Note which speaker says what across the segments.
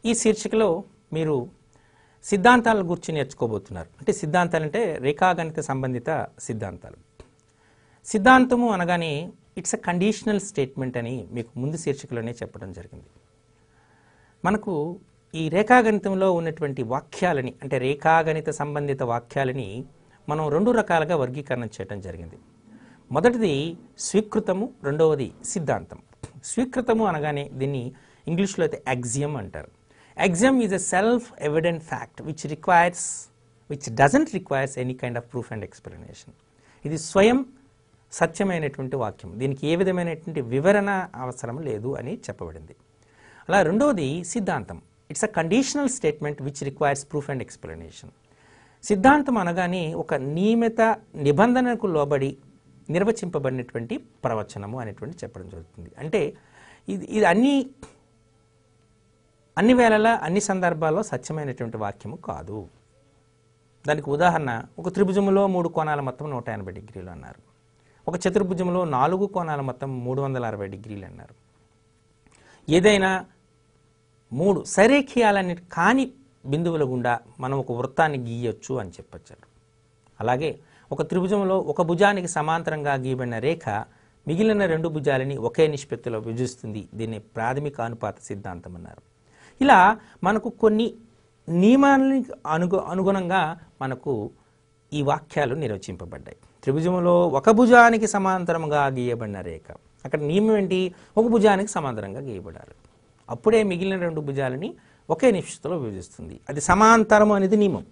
Speaker 1: ఈ శీర్షికలో మీరు సిద్ధాంతాల గురించి నేర్చుకోబోతున్నారు అంటే సిద్ధాంతాలు అంటే రేఖాగణిత సంబంధిత సిద్ధాంతాలు సిద్ధాంతము అనగానే ఇట్స్ అ కండిషనల్ స్టేట్మెంట్ అని మీకు ముందు శీర్షికలోనే చెప్పడం జరిగింది మనకు ఈ రేఖాగణితంలో ఉన్నటువంటి వాక్యాలని అంటే రేఖాగణిత సంబంధిత వాక్యాలని మనం రెండు రకాలుగా వర్గీకరణ చేయడం జరిగింది మొదటిది స్వీకృతము రెండవది సిద్ధాంతం స్వీకృతము అనగానే దీన్ని ఇంగ్లీష్లో అయితే ఎగ్జియం అంటారు axiom is a self evident fact which requires which doesn't requires any kind of proof and explanation ఇది స్వయం సత్యమైనటువంటి వాక్యం దీనికి ఏ విధమైనటువంటి వివరణ అవసరం లేదు అని చెప్పబడింది అలా రెండవది సిద్ధాంతం it's a conditional statement which requires proof and explanation సిద్ధాంతం అనగానే ఒక నియమిత నిబంధనకు లోబడి నిర్వచింపబడినటువంటి ప్రవచనము అనేటువంటి చెప్పడం జరుగుతుంది అంటే ఇది ఇది అన్ని అన్ని వేళలా అన్ని సందర్భాల్లో సత్యమైనటువంటి వాక్యము కాదు దానికి ఉదాహరణ ఒక త్రిభుజములో మూడు కోణాల మొత్తం నూట ఎనభై డిగ్రీలు అన్నారు ఒక చతుర్భుజంలో నాలుగు కోణాల మొత్తం మూడు వందల అరవై డిగ్రీలు అన్నారు ఏదైనా మూడు సరేఖీయాలని కాని బిందువుల గుండా మనం ఒక వృత్తాన్ని గీయొచ్చు అని చెప్పొచ్చారు అలాగే ఒక త్రిభుజంలో ఒక భుజానికి సమాంతరంగా గీయబడిన రేఖ మిగిలిన రెండు భుజాలని ఒకే నిష్పత్తిలో విభజిస్తుంది దీన్ని ప్రాథమిక అనుపాత సిద్ధాంతం అన్నారు ఇలా మనకు కొన్ని నియమాలకు అనుగు అనుగుణంగా మనకు ఈ వాక్యాలు నిర్వచింపబడ్డాయి త్రిభుజంలో ఒక భుజానికి సమాంతరంగా గీయబడిన రేఖ అక్కడ నియమం ఏంటి ఒక భుజానికి సమాంతరంగా గీయబడాలి అప్పుడే మిగిలిన రెండు భుజాలని ఒకే నిష్పత్తిలో విభజిస్తుంది అది సమాంతరం అనేది నియమం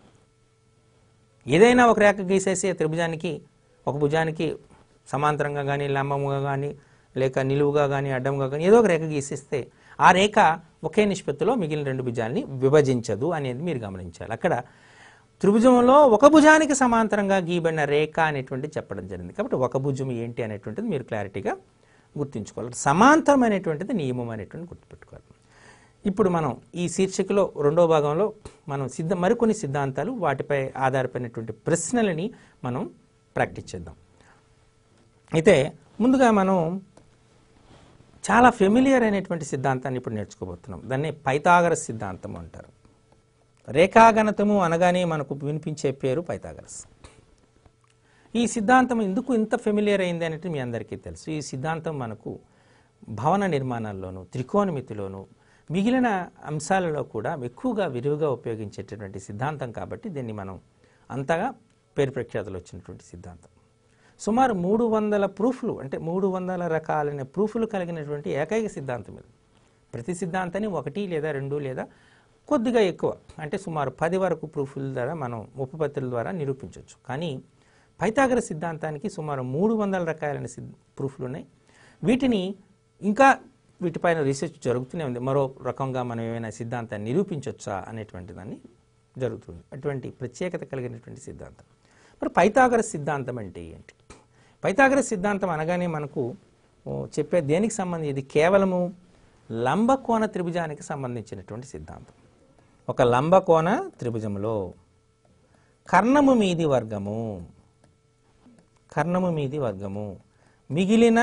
Speaker 1: ఏదైనా ఒక రేఖ గీసేసి ఆ త్రిభుజానికి ఒక భుజానికి సమాంతరంగా కానీ లంబంగా కానీ లేక నిలువుగా కానీ అడ్డంగా కానీ ఏదో ఒక రేఖ గీసేస్తే ఆ రేఖ ఒకే నిష్పత్తిలో మిగిలిన రెండు భుజాలని విభజించదు అనేది మీరు గమనించాలి అక్కడ త్రిభుజంలో ఒక భుజానికి సమాంతరంగా గీయబడిన రేఖ అనేటువంటి చెప్పడం జరిగింది కాబట్టి ఒక భుజం ఏంటి అనేటువంటిది మీరు క్లారిటీగా గుర్తుంచుకోవాలి సమాంతరమైనటువంటిది నియమం అనేటువంటి గుర్తుపెట్టుకోవాలి ఇప్పుడు మనం ఈ శీర్షికలో రెండో భాగంలో మనం సిద్ధ మరికొన్ని సిద్ధాంతాలు వాటిపై ఆధారపడినటువంటి ప్రశ్నలని మనం ప్రాక్టీస్ చేద్దాం అయితే ముందుగా మనం చాలా ఫెమిలియర్ అయినటువంటి సిద్ధాంతాన్ని ఇప్పుడు నేర్చుకోబోతున్నాం దాన్ని పైథాగరస్ సిద్ధాంతం అంటారు రేఖాగణితము అనగానే మనకు వినిపించే పేరు పైథాగరస్ ఈ సిద్ధాంతం ఎందుకు ఇంత ఫెమిలియర్ అయింది అనేది మీ అందరికీ తెలుసు ఈ సిద్ధాంతం మనకు భవన నిర్మాణాల్లోనూ త్రికోణమితిలోనూ మిగిలిన అంశాలలో కూడా ఎక్కువగా విరివిగా ఉపయోగించేటటువంటి సిద్ధాంతం కాబట్టి దీన్ని మనం అంతగా పేరు ప్రఖ్యాతులు వచ్చినటువంటి సిద్ధాంతం సుమారు మూడు వందల ప్రూఫ్లు అంటే మూడు వందల రకాలైన ప్రూఫ్లు కలిగినటువంటి ఏకైక సిద్ధాంతం ఇది ప్రతి సిద్ధాంతాన్ని ఒకటి లేదా రెండు లేదా కొద్దిగా ఎక్కువ అంటే సుమారు పది వరకు ప్రూఫ్ల ద్వారా మనం ఉపపత్తుల ద్వారా నిరూపించవచ్చు కానీ పైథాగర సిద్ధాంతానికి సుమారు మూడు వందల రకాలైన సిద్ ప్రూఫ్లు ఉన్నాయి వీటిని ఇంకా వీటిపైన రీసెర్చ్ జరుగుతూనే ఉంది మరో రకంగా మనం ఏమైనా సిద్ధాంతాన్ని నిరూపించవచ్చా అనేటువంటి దాన్ని జరుగుతుంది అటువంటి ప్రత్యేకత కలిగినటువంటి సిద్ధాంతం మరి పైథాగర సిద్ధాంతం అంటే ఏంటి పైథాగర సిద్ధాంతం అనగానే మనకు ఓ, చెప్పే దేనికి సంబంధించి ఇది కేవలము లంబకోణ త్రిభుజానికి సంబంధించినటువంటి సిద్ధాంతం ఒక లంబకోణ త్రిభుజంలో కర్ణము మీది వర్గము కర్ణము మీది వర్గము మిగిలిన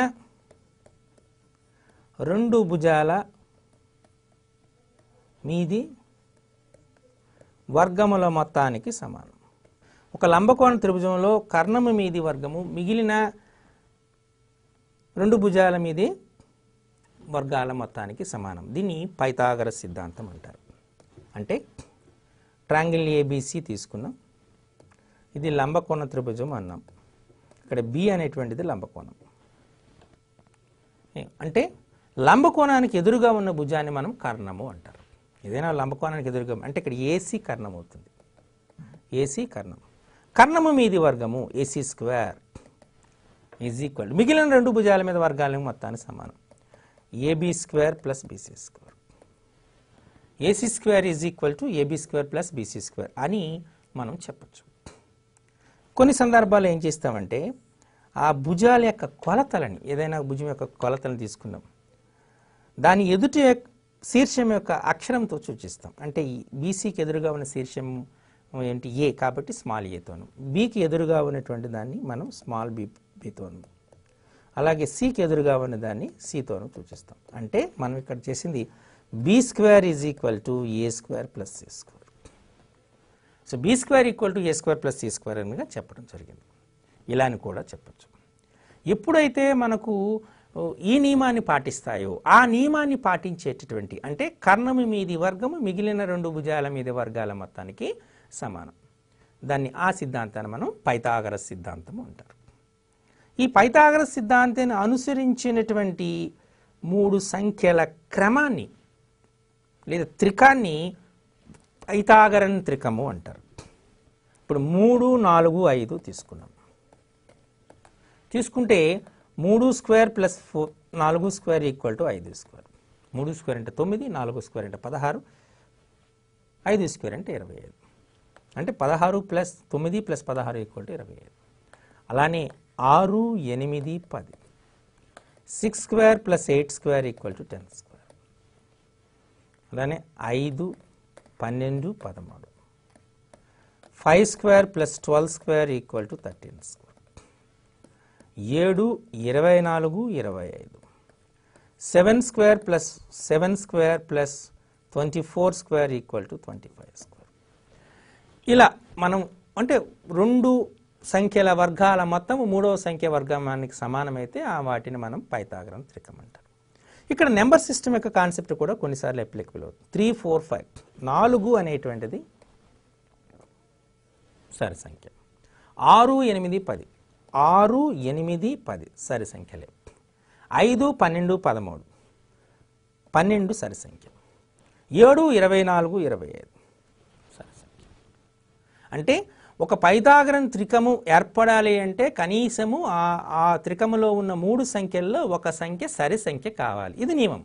Speaker 1: రెండు భుజాల మీది వర్గముల మొత్తానికి సమానం ఒక లంబకోణ త్రిభుజంలో కర్ణము మీది వర్గము మిగిలిన రెండు భుజాల మీది వర్గాల మొత్తానికి సమానం దీన్ని పైథాగర సిద్ధాంతం అంటారు అంటే ట్రాంగిల్ ఏబిసి తీసుకున్నాం ఇది లంబకోణ త్రిభుజం అన్నాం ఇక్కడ బి అనేటువంటిది లంబకోణం ఏ, అంటే లంబకోణానికి ఎదురుగా ఉన్న భుజాన్ని మనం కర్ణము అంటారు ఏదైనా లంబకోణానికి ఎదురుగా అంటే ఇక్కడ ఏసీ కర్ణం అవుతుంది ఏసీ కర్ణం కర్ణము మీది వర్గము ఏసీ స్క్వేర్ ఈజ్ ఈక్వల్ మిగిలిన రెండు భుజాల మీద వర్గాల మొత్తానికి సమానం AB square plus BC square AC square is equal to AB square plus BC square అని మనం చెప్పొచ్చు కొన్ని సందర్భాల్లో ఏం చేస్తామంటే ఆ భుజాల యొక్క కొలతలని ఏదైనా భుజం యొక్క కొలతలను తీసుకుందాం దాని ఎదుటి యొక్క- శీర్షం యొక్క అక్షరంతో సూచిస్తాం అంటే ఈ బీసీకి ఎదురుగా ఉన్న శీర్షం ఏంటి ఏ కాబట్టి స్మాల్ ఏతోను బీకి ఎదురుగా ఉన్నటువంటి దాన్ని మనం స్మాల్ బీ బీతోను అలాగే సికి ఎదురుగా ఉన్న దాన్ని సితోను సూచిస్తాం అంటే మనం ఇక్కడ చేసింది B square is equal to A square plus C square so B square equal to A square plus C square అనిగా చెప్పడం జరిగింది ఇలా అని కూడా చెప్పచ్చు ఎప్పుడైతే మనకు ఓ, ఈ నియమాన్ని పాటిస్తాయో ఆ నియమాన్ని పాటించేటటువంటి అంటే కర్ణము మీది వర్గము మిగిలిన రెండు భుజాల మీది వర్గాల మొత్తానికి సమానం దాన్ని ఆ సిద్ధాంతాన్ని మనం పైథాగరస్ సిద్ధాంతం అంటారు ఈ పైథాగరస్ సిద్ధాంతాన్ని అనుసరించినటువంటి మూడు సంఖ్యల క్రమాన్ని లేదా త్రికాన్ని పైథాగరన్ త్రికము అంటారు ఇప్పుడు మూడు నాలుగు ఐదు తీసుకున్నాం తీసుకుంటే మూడు స్క్వేర్ ప్లస్ ఫోర్ నాలుగు స్క్వేర్ ఈక్వల్ టు ఐదు స్క్వేర్ మూడు స్క్వేర్ అంటే తొమ్మిది నాలుగు స్క్వేర్ అంటే పదహారు ఐదు స్క్వేర్ అంటే ఇరవై ఐదు అంటే పదహారు ప్లస్ తొమ్మిది ప్లస్ పదహారు ఈక్వల్ టు ఇరవై ఐదు అలానే ఆరు ఎనిమిది పది six square plus eight square equal to ten square అలానే ఐదు పన్నెండు పదమూడు five square plus twelve square equal to thirteen square ఏడు ఇరవై నాలుగు ఇరవై ఐదు seven square plus seven square plus twenty four square equal to twenty five square ఇలా మనం అంటే రెండు సంఖ్యల వర్గాల మొత్తం మూడవ సంఖ్య వర్గానికి సమానమైతే ఆ వాటిని మనం పైతాగరం త్రికం అంటారు ఇక్కడ నెంబర్ సిస్టమ్ యొక్క కాన్సెప్ట్ కూడా కొన్నిసార్లు అప్లికబుల్ అవుతుంది త్రీ ఫోర్ ఫైవ్ నాలుగు అనేటువంటిది సరి సంఖ్య ఆరు ఎనిమిది పది ఆరు ఎనిమిది పది సరి సంఖ్యలే ఐదు పన్నెండు పదమూడు పన్నెండు సరి సంఖ్య ఏడు ఇరవై నాలుగు ఇరవై ఐదు సరి సంఖ్య అంటే ఒక పైథాగరన్ త్రికము ఏర్పడాలి అంటే కనీసము ఆ ఆ త్రికములో ఉన్న మూడు సంఖ్యల్లో ఒక సంఖ్య సరి సంఖ్య కావాలి ఇది నియమం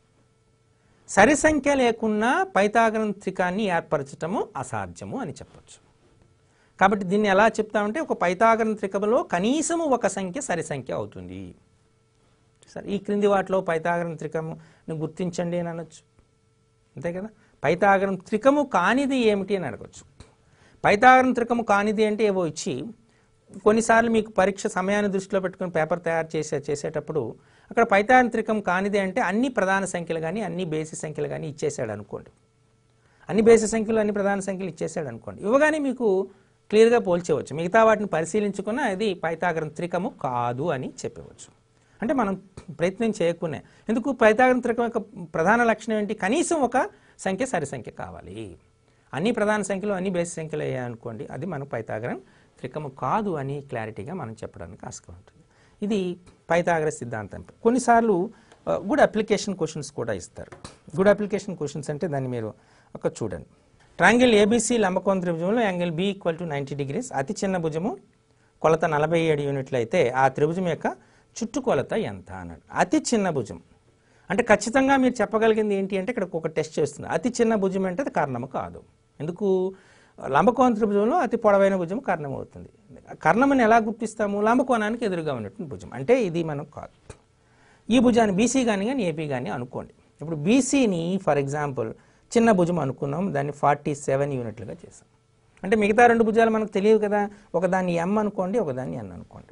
Speaker 1: సరి సంఖ్య లేకున్నా పైథాగరన్ త్రికాన్ని ఏర్పరచటము అసాధ్యము అని చెప్పొచ్చు కాబట్టి దీన్ని ఎలా చెప్తామంటే ఒక పైథాగరన్ త్రికములో కనీసము ఒక సంఖ్య సరి సంఖ్య అవుతుంది సరే ఈ క్రింది వాటిలో పైథాగరన్ త్రికమును గుర్తించండి అని అనొచ్చు అంతే కదా పైథాగరం త్రికము కానిది ఏమిటి అని అడగచ్చు పైథాగరం త్రికము కానిది అంటే ఏవో ఇచ్చి కొన్నిసార్లు మీకు పరీక్ష సమయాన్ని దృష్టిలో పెట్టుకుని పేపర్ తయారు చేసే చేసేటప్పుడు అక్కడ పైథాగరం త్రికం కానిది అంటే అన్ని ప్రధాన సంఖ్యలు కానీ అన్ని బేసి సంఖ్యలు కానీ ఇచ్చేసాడు అనుకోండి అన్ని బేసి సంఖ్యలు అన్ని ప్రధాన సంఖ్యలు ఇచ్చేసాడు అనుకోండి ఇవ్వగానే మీకు క్లియర్గా పోల్చేవచ్చు మిగతా వాటిని పరిశీలించుకున్న అది పైథాగరం త్రికము కాదు అని చెప్పవచ్చు అంటే మనం ప్రయత్నం చేయకునే ఎందుకు పైథాగరం త్రికం యొక్క ప్రధాన లక్షణం ఏంటి కనీసం ఒక సంఖ్య సరి సంఖ్య కావాలి అన్ని ప్రధాన సంఖ్యలు అన్ని బేసి సంఖ్యలు అయ్యాయనుకోండి అది మనం పైథాగరం త్రికము కాదు అని క్లారిటీగా మనం చెప్పడానికి ఆస్కారం ఉంటుంది ఇది పైథాగర సిద్ధాంతం కొన్నిసార్లు గుడ్ అప్లికేషన్ క్వశ్చన్స్ కూడా ఇస్తారు గుడ్ అప్లికేషన్ క్వశ్చన్స్ అంటే దాన్ని మీరు ఒక చూడండి ట్రాంగిల్ ఏబీసీ లంబకోణ త్రిభుజంలో angle B equal to ninety degrees అతి చిన్న భుజము కొలత నలభై ఏడు యూనిట్లు అయితే ఆ త్రిభుజం యొక్క చుట్టుకొలత ఎంత అన్నాడు అతి చిన్న భుజం అంటే ఖచ్చితంగా మీరు చెప్పగలిగింది ఏంటి అంటే ఇక్కడ ఒక టెస్ట్ చేస్తుంది అతి చిన్న భుజం అంటే అది కారణము కాదు ఎందుకు లంబకోణ త్రిభుజంలో అతి పొడవైన భుజం కారణం అవుతుంది కర్ణముని ఎలా గుర్తిస్తాము లంబకోణానికి ఎదురుగా ఉన్నటువంటి భుజం అంటే ఇది మనం కాదు ఈ భుజాన్ని బీసీ కానీ కానీ ఏపీ కానీ అనుకోండి ఇప్పుడు బీసీని ఫర్ ఎగ్జాంపుల్ చిన్న భుజం అనుకున్నాం దాన్ని ఫార్టీ సెవెన్ యూనిట్లుగా చేసాం అంటే మిగతా రెండు భుజాలు మనకు తెలియదు కదా ఒకదాన్ని ఎం అనుకోండి ఒకదాన్ని ఎన్ అనుకోండి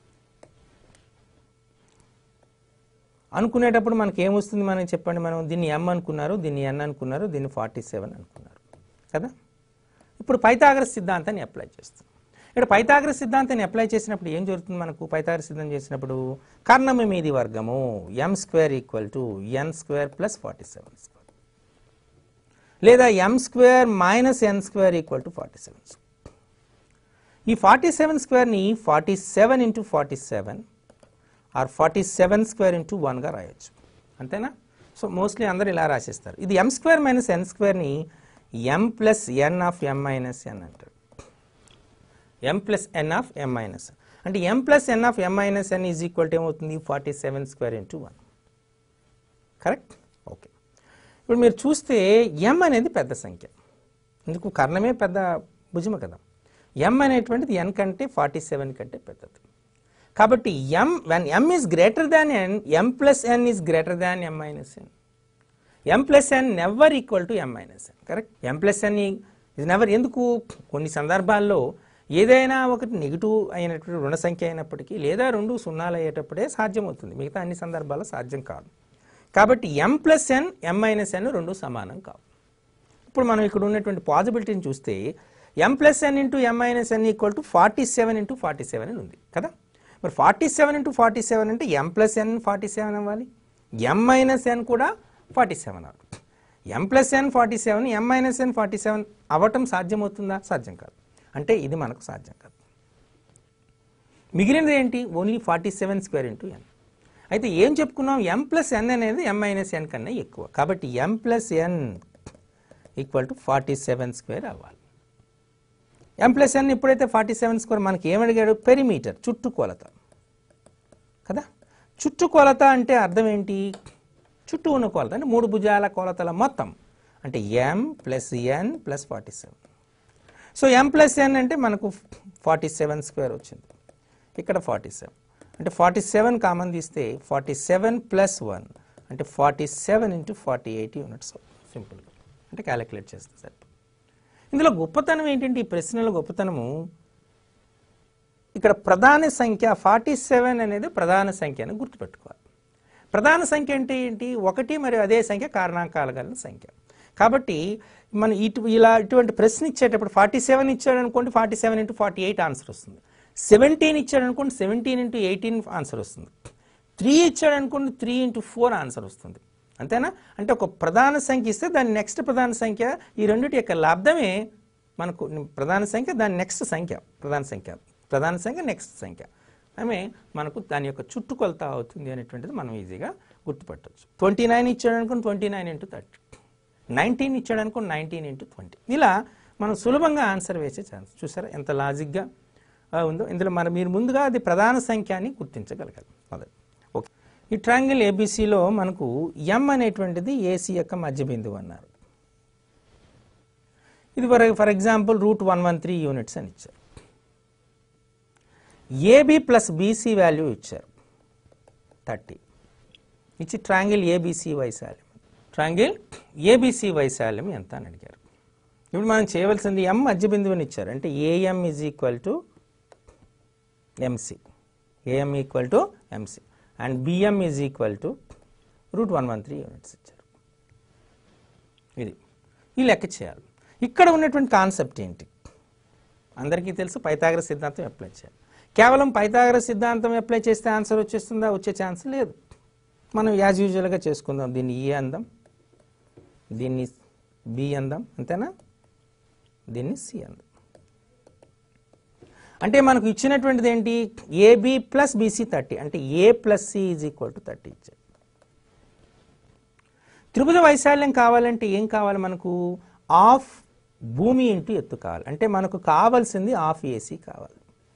Speaker 1: అనుకునేటప్పుడు మనకి ఏమొస్తుంది మనం చెప్పండి మనం దీన్ని ఎం అనుకున్నారు దీన్ని ఎన్ అనుకున్నారు దీన్ని ఫార్టీ సెవెన్ అనుకున్నారు కదా ఇప్పుడు పైథాగరస్ సిద్ధాంతాన్ని అప్లై చేస్తాం ఇక్కడ పైథాగరస్ సిద్ధాంతాన్ని అప్లై చేసినప్పుడు ఏం జరుగుతుంది మనకు పైథాగరస్ సిద్ధాంతం చేసినప్పుడు కర్ణము మీది వర్గము M square equal to N square plus forty seven square లేదా M square minus N square equal to forty seven ఈ ఫార్టీ సెవెన్ స్క్వేర్ని forty seven into forty seven or forty seven square into వన్గా రాయొచ్చు అంతేనా so mostly అందరూ ఇలా రాసేస్తారు ఇది ఎం స్క్వేర్ మైనస్ ఎన్ స్క్వేర్ని M plus N of M minus N అంటారు M plus N of M minus అంటే M plus N of M minus N is equal to ఏమవుతుంది forty seven square into one correct okay ఇప్పుడు మీరు చూస్తే ఎం అనేది పెద్ద సంఖ్య ఎందుకు కర్ణమే పెద్ద భుజము కదా ఎం అనేటువంటిది ఎన్ కంటే ఫార్టీ సెవెన్ కంటే పెద్దది కాబట్టి M when M is greater than N M plus N is greater than M minus N M plus N never equal to M minus N correct M plus N is never ఎందుకు కొన్ని సందర్భాల్లో ఏదైనా ఒకటి negative అయినటువంటి రుణ సంఖ్య అయినప్పటికీ లేదా రెండు సున్నాలు అయ్యేటప్పుడే సాధ్యమవుతుంది మిగతా అన్ని సందర్భాల్లో సాధ్యం కాదు కాబట్టి ఎం ప్లస్ ఎన్ ఎం మైనస్ ఎన్ రెండు సమానం కావు ఇప్పుడు మనం ఇక్కడ ఉన్నటువంటి పాజిబిలిటీని చూస్తే M plus N into M minus N equal to forty seven into forty seven అని ఉంది కదా మరి forty seven into forty seven అంటే M plus N forty seven అవ్వాలి ఎం మైనస్ ఎన్ కూడా ఫార్టీ సెవెన్ అవ్వాలి M plus N forty seven M minus N forty seven అవ్వటం సాధ్యమవుతుందా సాధ్యం కాదు అంటే ఇది మనకు సాధ్యం కాదు మిగిలినది ఏంటి only forty seven square into N అయితే ఏం చెప్పుకున్నాం ఎం ప్లస్ ఎన్ అనేది ఎం మైనస్ ఎన్ కన్నా ఎక్కువ కాబట్టి M plus N equal to forty seven square అవ్వాలి ఎం ప్లస్ ఎన్ ఇప్పుడైతే ఫార్టీ సెవెన్ స్క్వేర్ మనకి ఏమడిగాడు పెరిమీటర్ చుట్టు కొలత కదా చుట్టు కొలత అంటే అర్థం ఏంటి చుట్టూ ఉన్న కొలత అంటే మూడు భుజాల కొలతల మొత్తం అంటే M plus N plus forty seven so M plus N అంటే మనకు ఫార్టీ సెవెన్ స్క్వేర్ వచ్చింది ఇక్కడ ఫార్టీ సెవెన్ అంటే ఫార్టీ సెవెన్ కామన్ తీస్తే ఫార్టీ సెవెన్ ప్లస్ వన్ అంటే forty seven into forty eight units సింపుల్గా అంటే క్యాలిక్యులేట్ చేస్తే సరే ఇందులో గొప్పతనం ఏంటంటే ఈ ప్రశ్నల గొప్పతనము ఇక్కడ ప్రధాన సంఖ్య ఫార్టీ సెవెన్ అనేది ప్రధాన సంఖ్య అని గుర్తుపెట్టుకోవాలి ప్రధాన సంఖ్య అంటే ఏంటి ఒకటి మరియు అదే సంఖ్య కారణాంకాలు కలిగిన సంఖ్య కాబట్టి మనం ఇటు ఇలా ఇటువంటి ప్రశ్న ఇచ్చేటప్పుడు ఫార్టీ సెవెన్ ఇచ్చాడు అనుకోండి forty seven into forty eight answer వస్తుంది సెవెంటీన్ ఇచ్చాడు అనుకోండి సెవెంటీన్ ఇంటూ ఎయిటీన్ ఆన్సర్ వస్తుంది త్రీ ఇచ్చాడు అనుకోండి త్రీ ఇంటూ ఫోర్ ఆన్సర్ వస్తుంది అంతేనా అంటే ఒక ప్రధాన సంఖ్య ఇస్తే దాని నెక్స్ట్ ప్రధాన సంఖ్య ఈ రెండిటి యొక్క లబ్ధమే మనకు ప్రధాన సంఖ్య దాని నెక్స్ట్ సంఖ్య ప్రధాన సంఖ్య ప్రధాన సంఖ్య నెక్స్ట్ సంఖ్య ఆమె మనకు దాని యొక్క చుట్టుకొలత అవుతుంది అనేటువంటిది మనం ఈజీగా గుర్తుపట్టవచ్చు ట్వంటీ నైన్ ఇచ్చాడు అనుకోండి twenty nine into thirty nineteen ఇచ్చాడు అనుకోండి నైన్టీన్ ఇంటూ ట్వంటీ ఇలా మనం సులభంగా ఆన్సర్ వేసే ఛాన్స్ చూసారా ఎంత లాజిక్గా ఆ, ఉందో ఇందులో మనం మీరు ముందుగా అది ప్రధాన సంఖ్య అని గుర్తించగలగాలి మొదటి ఓకే ఈ ట్రాంగిల్ ఏబీసీలో మనకు ఎం అనేటువంటిది ఏసీ యొక్క మధ్య బిందువు అన్నారు ఇది for for example root one one three units అని ఇచ్చారు ఏబి ప్లస్ బీసీ వాల్యూ ఇచ్చారు థర్టీ ఇచ్చి ట్రాంగిల్ ఏబీసీ వైశాల్యం ట్రాంగిల్ ఏబీసీ వైశాల్యం ఎంత అని అడిగారు ఇప్పుడు మనం చేయవలసింది ఎం మధ్య బిందువుని ఇచ్చారు అంటే AM is equal to MC AM equal to MC and BM is equal to root one one three units ఇచ్చారు ఇది ఈ లెక్క చేయాలి ఇక్కడ ఉన్నటువంటి కాన్సెప్ట్ ఏంటి అందరికీ తెలుసు పైతాగర సిద్ధాంతం అప్లై చేయాలి కేవలం పైతాగర సిద్ధాంతం అప్లై చేస్తే ఆన్సర్ వచ్చేస్తుందా వచ్చే ఛాన్స్ లేదు మనం యాజ్ యూజువల్గా చేసుకుందాం దీన్ని ఏ అందాం దీన్ని బి అందాం అంతేనా దీన్ని సి అందాం అంటే మనకు ఇచ్చినటువంటిది ఏంటి ఏబి ప్లస్ బీసీ థర్టీ అంటే A plus C is equal to thirty ఇచ్చారు త్రిభుజ వైశాల్యం కావాలంటే ఏం కావాలి మనకు ఆఫ్ భూమి ఇంటూ ఎత్తు కావాలి అంటే మనకు కావాల్సింది ఆఫ్ ఏసీ కావాలి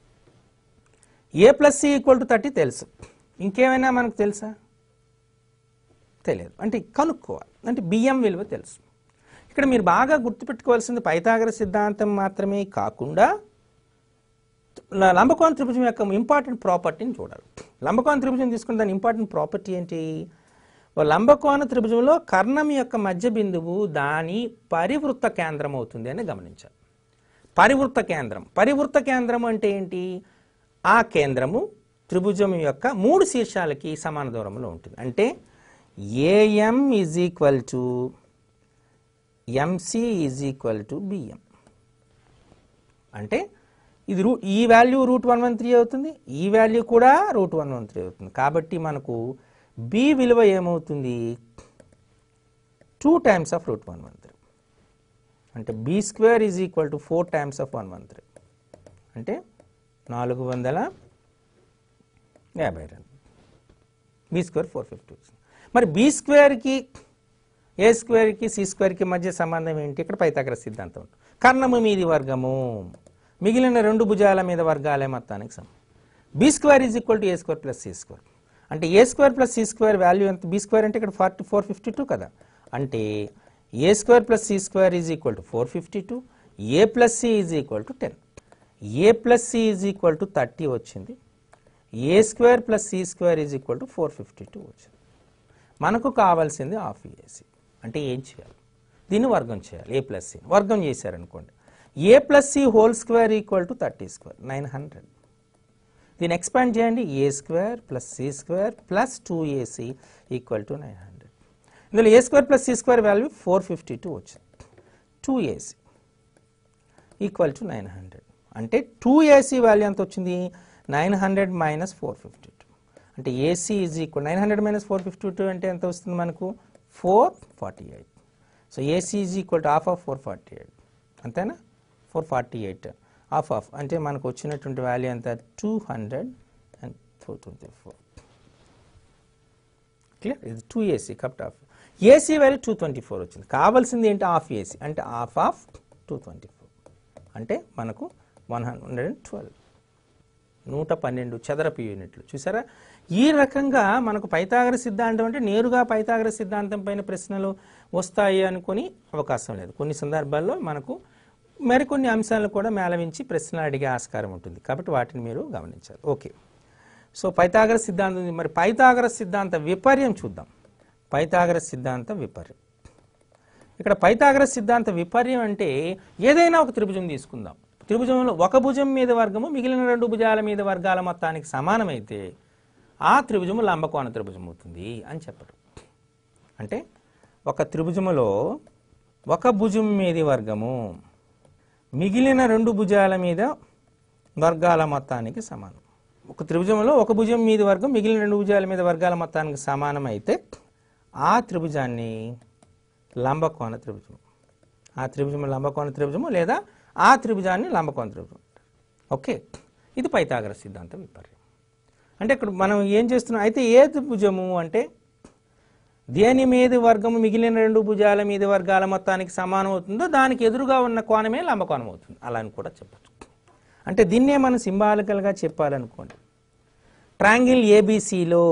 Speaker 1: A plus C equal to thirty తెలుసు ఇంకేమైనా మనకు తెలుసా తెలియదు అంటే కనుక్కోవాలి అంటే బియ్యం విలువ తెలుసు ఇక్కడ మీరు బాగా గుర్తుపెట్టుకోవాల్సింది పైతాగర సిద్ధాంతం మాత్రమే కాకుండా ల- లంబకోణ త్రిభుజం యొక్క ఇంపార్టెంట్ ప్రాపర్టీని చూడాలి లంబకోణ త్రిభుజం తీసుకున్న దాని ఇంపార్టెంట్ ప్రాపర్టీ ఏంటి ఓ లంబకోణ త్రిభుజంలో కర్ణం యొక్క మధ్య బిందువు దాని పరివృత్త కేంద్రం అవుతుంది అని గమనించాలి పరివృత్త కేంద్రం పరివృత్త కేంద్రం అంటే ఏంటి ఆ కేంద్రము త్రిభుజం యొక్క మూడు శీర్షాలకి సమాన దూరంలో ఉంటుంది అంటే AM is equal to MC is equal to BM అంటే ఇది రూ ఈ value root one one three అవుతుంది ఈ వాల్యూ కూడా రూట్ వన్ వన్ త్రీ అవుతుంది కాబట్టి మనకు బి విలువ ఏమవుతుంది two times of root one one three అంటే B square is equal to four times of one one three అంటే నాలుగు వందల యాభై రెండు బి స్క్వేర్ ఫోర్ ఫిఫ్టీ మరి బి స్క్వేర్కి ఏ స్క్వేర్కి సి స్క్వేర్కి మధ్య సంబంధం ఏంటి ఇక్కడ పైతాగ్ర సిద్ధాంతం ఉంటుంది. కర్ణము మీది వర్గము మిగిలిన రెండు భుజాల మీద వర్గాలే మొత్తానికి సమానం B square is equal to A square plus C square అంటే A square plus C square value ఎంత బి స్క్వేర్ అంటే ఇక్కడ ఫార్టీ ఫోర్ ఫిఫ్టీ టూ కదా అంటే A square plus C square is equal to four fifty two A plus C is equal to ten A plus C is equal to thirty వచ్చింది A square plus C square is equal to four fifty two వచ్చింది మనకు కావాల్సింది half AC అంటే ఏం చేయాలి దీన్ని వర్గం చేయాలి ఏ ప్లస్ సి వర్గం చేశారనుకోండి A plus C whole square equal to thirty square nine hundred దీన్ని ఎక్స్పాండ్ చేయండి A square plus C square plus two AC equal to nine hundred ఇందులో A square plus C square value four fifty two వచ్చింది two AC equal to nine hundred అంటే two AC value ఎంత వచ్చింది nine hundred minus four fifty two అంటే AC is equal nine hundred minus four fifty two అంటే ఎంత వస్తుంది మనకు four forty eight so AC is equal to half of four forty eight అంతేనా four forty eight half of అంటే మనకు వచ్చినటువంటి value ఎంత two hundred and four twenty four clear ఇది టూ ఏసీ కప్ట్ of AC value two twenty four వచ్చింది కావాల్సింది ఏంటి హాఫ్ ఏసీ అంటే half of two twenty four అంటే మనకు వన్ హండ్రెడ్ అండ్ ట్వెల్వ్ నూట పన్నెండు చదరపు యూనిట్లు చూసారా ఈ రకంగా మనకు పైతాగర సిద్ధాంతం అంటే నేరుగా పైతాగర సిద్ధాంతం పైన ప్రశ్నలు వస్తాయి అనుకొని అవకాశం లేదు కొన్ని సందర్భాల్లో మనకు మరికొన్ని అంశాలను కూడా మేళవించి ప్రశ్నలు అడిగే ఆస్కారం ఉంటుంది కాబట్టి వాటిని మీరు గమనించాలి ఓకే సో పైతాగర సిద్ధాంతం ఉంది. మరి పైతాగర సిద్ధాంత విపర్యం చూద్దాం పైతాగర సిద్ధాంత విపర్యం ఇక్కడ పైతాగర సిద్ధాంత విపర్యం అంటే ఏదైనా ఒక త్రిభుజం తీసుకుందాం త్రిభుజంలో ఒక భుజం మీద వర్గము మిగిలిన రెండు భుజాల మీద వర్గాల మొత్తానికి సమానమైతే ఆ త్రిభుజము లంబకోణ త్రిభుజం అవుతుంది అని చెప్పడం అంటే ఒక త్రిభుజములో ఒక భుజం మీది వర్గము మిగిలిన రెండు భుజాల మీద వర్గాల మొత్తానికి సమానం ఒక త్రిభుజంలో ఒక భుజం మీద వర్గం మిగిలిన రెండు భుజాల మీద వర్గాల మొత్తానికి సమానం అయితే ఆ త్రిభుజాన్ని లంబకోణ త్రిభుజం ఆ త్రిభుజము లంబకోణ త్రిభుజము లేదా ఆ త్రిభుజాన్ని లంబకోణ త్రిభుజం అంటారు. ఓకే ఇది పైతాగర సిద్ధాంతం విపర్యం అంటే ఇక్కడ మనం ఏం చేస్తున్నాం అయితే ఏ త్రిభుజము అంటే దేని మీద వర్గము మిగిలిన రెండు భుజాల మీద వర్గాల మొత్తానికి సమానం అవుతుందో దానికి ఎదురుగా ఉన్న కోణమే లంబకోణం అవుతుంది అలా అని కూడా చెప్పచ్చు అంటే దీన్నే మనం సింబాలికల్గా చెప్పాలనుకోండి ట్రాంగిల్ ఏబిసిలో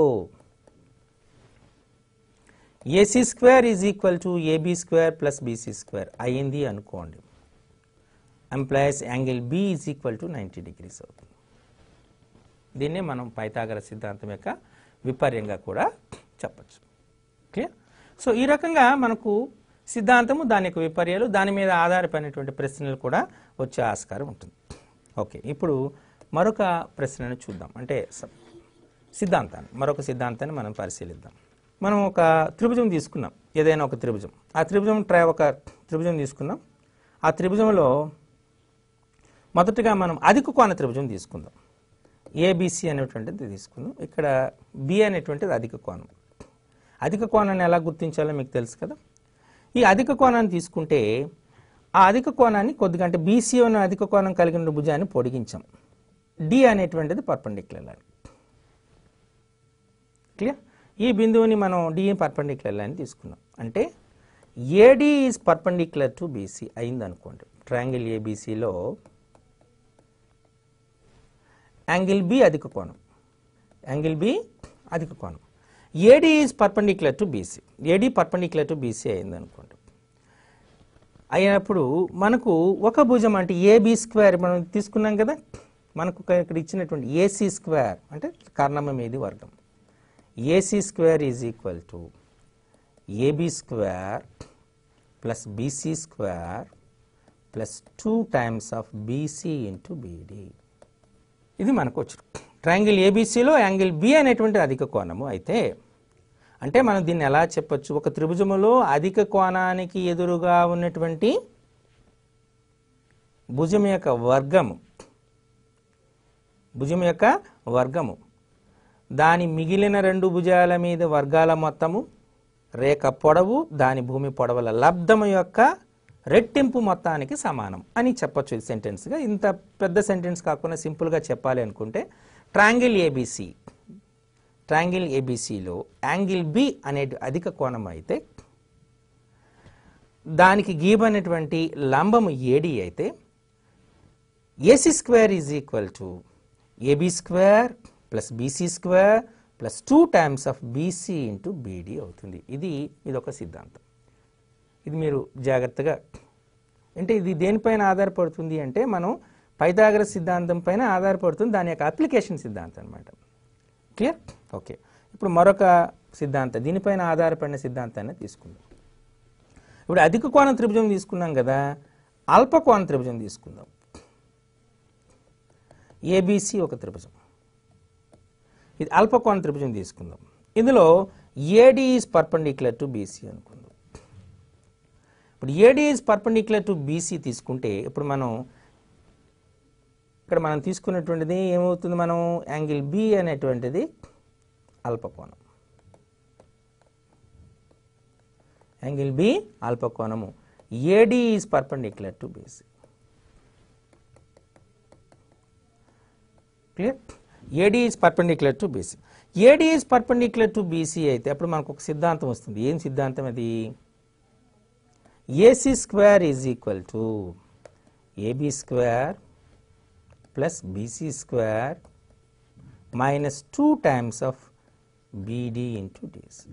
Speaker 1: AC square is equal to AB square plus BC square అయింది అనుకోండి implies angle B is equal to ninety degrees అవుతుంది దీన్నే మనం పైతాగర సిద్ధాంతం యొక్క విపర్యంగా కూడా చెప్పచ్చు క్లియర్ సో ఈ రకంగా మనకు సిద్ధాంతము దాని యొక్క విపర్యాలు దాని మీద ఆధారపడినటువంటి ప్రశ్నలు కూడా వచ్చే ఆస్కారం ఉంటుంది ఓకే ఇప్పుడు మరొక ప్రశ్నను చూద్దాం అంటే స- సిద్ధాంతాన్ని మరొక సిద్ధాంతాన్ని మనం పరిశీలిద్దాం మనం ఒక త్రిభుజం తీసుకున్నాం ఏదైనా ఒక త్రిభుజం ఆ త్రిభుజం ట్రై ఒక త్రిభుజం తీసుకున్నాం ఆ త్రిభుజంలో మొదటగా మనం అధిక కోణ త్రిభుజం తీసుకుందాం ఏబిసి అనేటువంటిది తీసుకుందాం ఇక్కడ బి అనేటువంటిది అధిక కోణం అధిక కోణాన్ని ఎలా గుర్తించాలో మీకు తెలుసు కదా ఈ అధిక కోణాన్ని తీసుకుంటే ఆ అధిక కోణాన్ని కొద్దిగా అంటే బీసీ అనే అధిక కోణం కలిగిన భుజాన్ని పొడిగించాం డి అనేటువంటిది పర్పెండిక్యులర్ లైన్ క్లియర్ ఈ బిందువుని మనం డి పర్పెండిక్యులర్ లైన్ తీసుకున్నాం అంటే AD is perpendicular to BC అయింది అనుకోండి ట్రయాంగిల్ ఏబీసీలో యాంగిల్ బి అధిక కోణం యాంగిల్ బి అధిక కోణం AD is perpendicular to BC AD perpendicular to BC అయింది అనుకోండి అయినప్పుడు మనకు ఒక భుజం అంటే ఏబీ స్క్వేర్ మనం తీసుకున్నాం కదా మనకు ఒక ఇక్కడ ఇచ్చినటువంటి ఏసీ స్క్వేర్ అంటే కర్ణమ మీది వర్గం AC square is equal to AB square plus BC square plus two times of BC into BD ఇది మనకు వచ్చు ట్రయాంగిల్ ఏబీసీలో యాంగిల్ బి అనేటువంటి అధిక కోణము అయితే అంటే మనం దీన్ని ఎలా చెప్పొచ్చు ఒక త్రిభుజములో అధిక కోణానికి ఎదురుగా ఉన్నటువంటి భుజం యొక్క వర్గము భుజం యొక్క వర్గము దాని మిగిలిన రెండు భుజాల మీద వర్గాల మొత్తము రేఖ పొడవు దాని భూమి పొడవుల లబ్ధము యొక్క రెట్టింపు మొత్తానికి సమానం అని చెప్పొచ్చు ఈ సెంటెన్స్గా ఇంత పెద్ద సెంటెన్స్ కాకుండా సింపుల్గా చెప్పాలి అనుకుంటే ట్రాంగిల్ ఏబిసి ట్రాంగిల్ ఏబిసిలో యాంగిల్ బి అనే అధిక కోణం అయితే దానికి గీబనటువంటి లంబము ఏడి అయితే AC square is equal to AB square plus BC square plus two times of BC into BD అవుతుంది ఇది ఇది ఒక సిద్ధాంతం ఇది మీరు జాగ్రత్తగా అంటే ఇది దేనిపైన ఆధారపడుతుంది అంటే మనం పైథాగరస్ సిద్ధాంతం పైన ఆధారపడుతుంది దాని యొక్క అప్లికేషన్ సిద్ధాంతం అనమాట క్లియర్ ఓకే ఇప్పుడు మరొక సిద్ధాంతం దీనిపైన ఆధారపడిన సిద్ధాంతాన్ని తీసుకుందాం ఇప్పుడు అధిక కోణం త్రిభుజం తీసుకున్నాం కదా అల్ప కోణ త్రిభుజం తీసుకుందాం ఏబిసి ఒక త్రిభుజం ఇది అల్పకోణ త్రిభుజం తీసుకుందాం ఇందులో AD is perpendicular to BC అనుకుందాం ఇప్పుడు AD is perpendicular to BC తీసుకుంటే ఇప్పుడు మనం ఇక్కడ మనం తీసుకున్నటువంటిది ఏమవుతుంది మనం యాంగిల్ బి అనేటువంటిది అల్పకోణం యాంగిల్ బి అల్పకోణము AD is perpendicular to BC clear AD is perpendicular to BC AD is perpendicular to BC అయితే అప్పుడు మనకు ఒక సిద్ధాంతం వస్తుంది ఏం సిద్ధాంతం అది AC square is equal to AB square plus BC square minus two times of BD into DC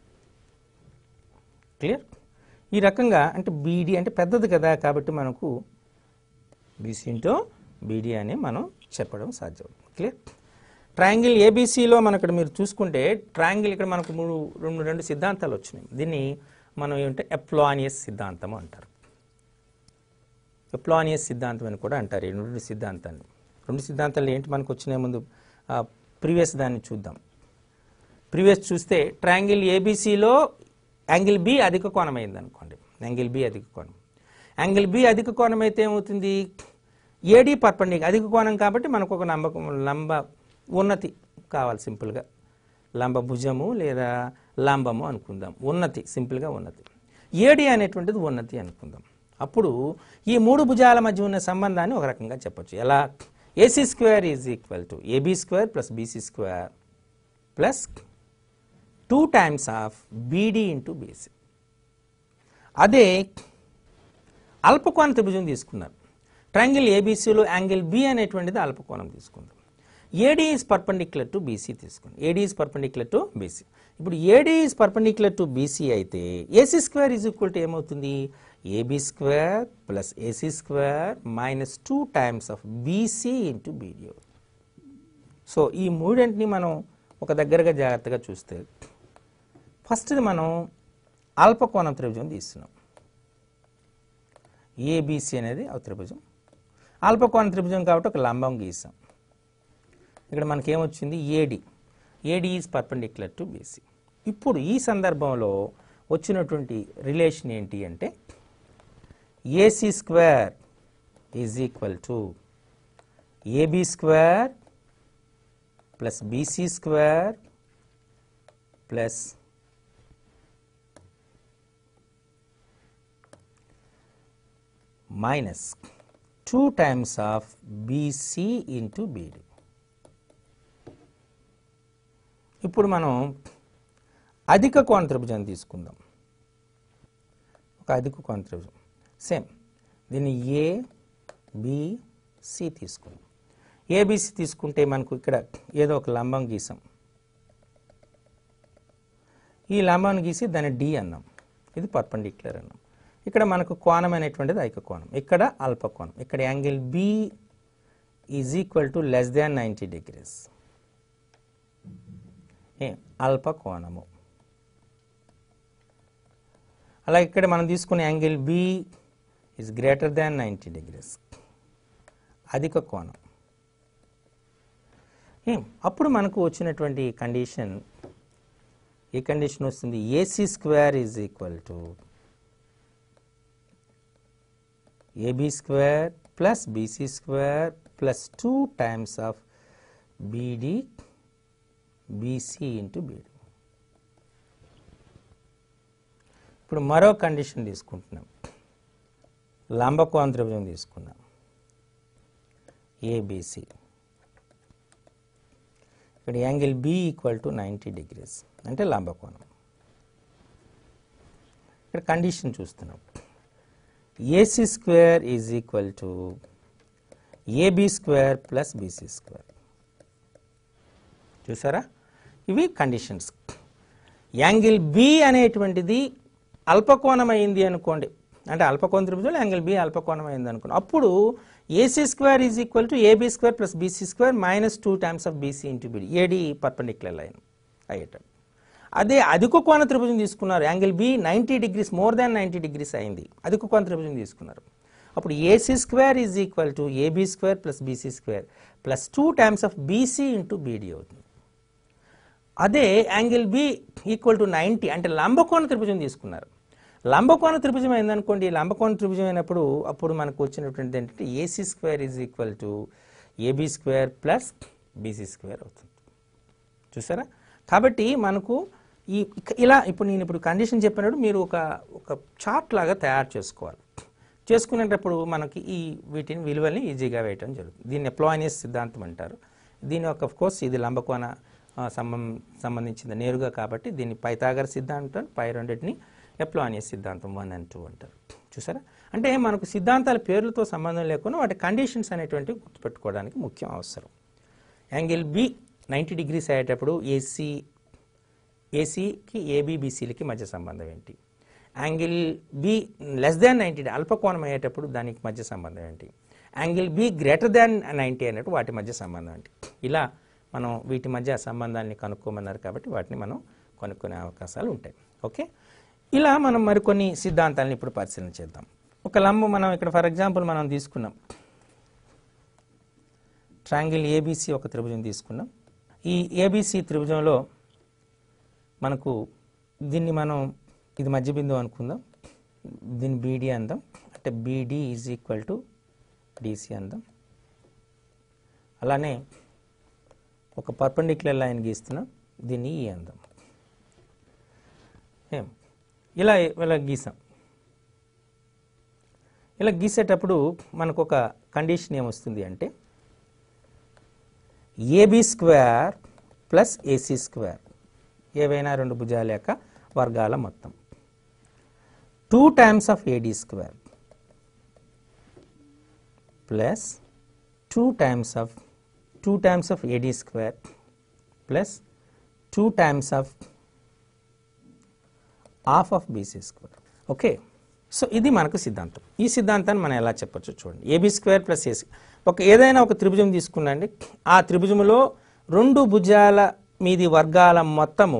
Speaker 1: clear ఈ రకంగా అంటే బీడీ అంటే పెద్దది కదా కాబట్టి మనకు బీసీ ఇంటూ బీడీ అని మనం చెప్పడం సాధ్యం క్లియర్ ట్రయాంగిల్ ఏబీసీలో మనం ఇక్కడ మీరు చూసుకుంటే ట్రయాంగిల్ ఇక్కడ మనకు మూడు రెండు రెండు సిద్ధాంతాలు వచ్చినాయి దీన్ని మనం ఏమంటే ఎప్లానియస్ సిద్ధాంతం అంటారు ఎప్లానియస్ సిద్ధాంతం అని కూడా అంటారు ఈ రెండు సిద్ధాంతాన్ని రెండు సిద్ధాంతాలు ఏంటి మనకు వచ్చినాయి ముందు ప్రీవియస్ దాన్ని చూద్దాం ప్రీవియస్ చూస్తే ట్రయాంగిల్ ఏబీసీలో యాంగిల్ బి అధిక కోణం అయింది అనుకోండి యాంగిల్ బి అధిక కోణం యాంగిల్ బి అధిక కోణం అయితే ఏమవుతుంది ఏడి పర్పండి అధిక కోణం కాబట్టి మనకు ఒక నంబకం లంబ ఉన్నతి కావాలి సింపుల్గా లంబ భుజము లేదా లంబము అనుకుందాం ఉన్నతి సింపుల్గా ఉన్నతి ఏడి అనేటువంటిది ఉన్నతి అనుకుందాం అప్పుడు ఈ మూడు భుజాల మధ్య ఉన్న సంబంధాన్ని ఒక రకంగా చెప్పొచ్చు ఎలా AC square is equal to AB square plus BC square plus two times of BD into BC అదే అల్పకోణ త్రిభుజం తీసుకున్నారు ట్రయాంగిల్ ఏబీసీలో యాంగిల్ బి అనేటువంటిది అల్పకోణం తీసుకుందాం AD is perpendicular to BC తీసుకోండి AD is perpendicular to BC ఇప్పుడు AD is perpendicular to BC అయితే AC square is equal to ఏమవుతుంది AB square plus AC square minus two times of BC into BD so ఈ మూడింటిని మనం ఒక దగ్గరగా జాగ్రత్తగా చూస్తే ఫస్ట్ది మనం అల్పకోణం త్రిభుజం తీస్తున్నాం ఏబీసీ అనేది ఆ త్రిభుజం అల్పకోణ త్రిభుజం కాబట్టి ఒక లంబం గీసాం ఇక్కడ మనకి ఏమొచ్చింది AD AD is perpendicular to BC ఇప్పుడు ఈ సందర్భంలో వచ్చినటువంటి రిలేషన్ ఏంటి అంటే AC square is equal to AB square plus BC square plus minus two times of BC into BD ఇప్పుడు మనం అధిక కోణ త్రిభుజం తీసుకుందాం ఒక అధిక కోణ త్రిభుజం సేమ్ దీన్ని ఏ బి సి తీసుకుందాం ఏబిసి తీసుకుంటే మనకు ఇక్కడ ఏదో ఒక లంబం గీసాం ఈ లంబాన్ని గీసి దాన్ని డి అన్నాం ఇది పర్పెండిక్యులర్ అన్నాం ఇక్కడ మనకు కోణం అనేటువంటిది ఐక కోణం ఇక్కడ అల్ప కోణం ఇక్కడ angle B is equal to less than ninety degrees ఏ అల్ప కోణము అలా ఇక్కడ మనం తీసుకునే angle B is greater than ninety degrees అధిక కోణం ఏం అప్పుడు మనకు వచ్చినటువంటి కండిషన్ ఈ కండిషన్ వస్తుంది AC square is equal to AB square plus BC square plus two times of BD BC into BD ఇప్పుడు మరో కండిషన్ తీసుకుంటున్నాం లంబకోణ త్రిభుజం తీసుకున్నాం ఏబిసి ఇక్కడ angle B equal to ninety degrees అంటే లంబకోణం ఇక్కడ కండిషన్ చూస్తున్నాం AC square is equal to AB square plus BC square చూసారా ఇవి కండిషన్స్ యాంగిల్ బి అనేటువంటిది అల్పకోణం అయింది అనుకోండి అంటే అల్పకోణ త్రిభుజంలో యాంగిల్ బి అల్పకోణం అయింది అనుకోండి అప్పుడు AC square is equal to AB square plus BC square minus two times of BC into BD AD perpendicular line అయ్యేటట్టు అదే అధిక కోణ త్రిభుజం తీసుకున్నారు angle B ninety degrees more than ninety degrees అయింది అధిక కోణ త్రిభుజం తీసుకున్నారు అప్పుడు AC square is equal to AB square plus BC square plus two times of BC into BD అవుతుంది అదే angle B equal to ninety అంటే లంబకోణ త్రిభుజం తీసుకున్నారు లంబకోణ త్రిభుజం అయిందనుకోండి లంబకోణ త్రిభుజం అయినప్పుడు అప్పుడు మనకు వచ్చినటువంటి ఏంటంటే AC square is equal to AB square plus BC square అవుతుంది చూసారా కాబట్టి మనకు ఈ ఇక- ఇలా ఇప్పుడు నేను ఇప్పుడు కండిషన్ చెప్పినప్పుడు మీరు ఒక ఒక చార్ట్ లాగా తయారు చేసుకోవాలి చేసుకునేటప్పుడు మనకి ఈ వీటిని విలువల్ని ఈజీగా వేయటం జరుగుతుంది దీన్ని ఎప్లాయినియస్ సిద్ధాంతం అంటారు దీని యొక్క కోర్స్ ఇది లంబకోణ ఆ, సంబం సంబంధించింది నేరుగా కాబట్టి దీన్ని పైతాగర్ సిద్ధాంతం పై రెండింటిని ఎప్లాయినియస్ సిద్ధాంతం వన్ అండ్ టూ అంటారు చూసారా అంటే మనకు సిద్ధాంతాల పేర్లతో సంబంధం లేకుండా వాటి కండిషన్స్ అనేటువంటివి గుర్తుపెట్టుకోవడానికి ముఖ్యం అవసరం యాంగిల్ బి నైంటీ డిగ్రీస్ అయ్యేటప్పుడు ఏసీ ఏసీకి ఏబీబీసీలకి మధ్య సంబంధం ఏంటి angle B less than ninety అల్పకోణం అయ్యేటప్పుడు దానికి మధ్య సంబంధం ఏంటి angle B greater than ninety అన్నట్టు వాటి మధ్య సంబంధం ఏంటి ఇలా మనం వీటి మధ్య సంబంధాన్ని కనుక్కోమన్నారు కాబట్టి వాటిని మనం కనుక్కునే అవకాశాలు ఉంటాయి ఓకే ఇలా మనం మరికొన్ని సిద్ధాంతాలను ఇప్పుడు పరిశీలన చేద్దాం ఒక లంబం మనం ఇక్కడ ఫర్ ఎగ్జాంపుల్ మనం తీసుకున్నాం ట్రాంగిల్ ఏబీసీ ఒక త్రిభుజం తీసుకున్నాం ఈ ఏబీసీ త్రిభుజంలో మనకు దీన్ని మనం ఇది మధ్య బిందువు అనుకుందాం దీన్ని బీడీ అందాం అంటే BD is equal to DC అందాం అలానే ఒక పర్పెండిక్యులర్ లైన్ గీస్తున్నాం దీన్ని ఈ అందాం ఏం ఇలా ఇలా గీసాం ఇలా గీసేటప్పుడు మనకు ఒక కండిషన్ ఏమొస్తుంది అంటే AB square plus AC square ఏవైనా రెండు భుజాల యొక్క వర్గాల మొత్తం two times of AD square plus two times of two times of AD square plus two times of half of BC square okay so ఇది మనకు సిద్ధాంతం ఈ సిద్ధాంతాన్ని మనం ఎలా చెప్పొచ్చు చూడండి ఏబీ స్క్వేర్ ప్లస్ ఏసీ ఒక ఏదైనా ఒక త్రిభుజం తీసుకున్నాండి ఆ త్రిభుజంలో రెండు భుజాల మీది వర్గాల మొత్తము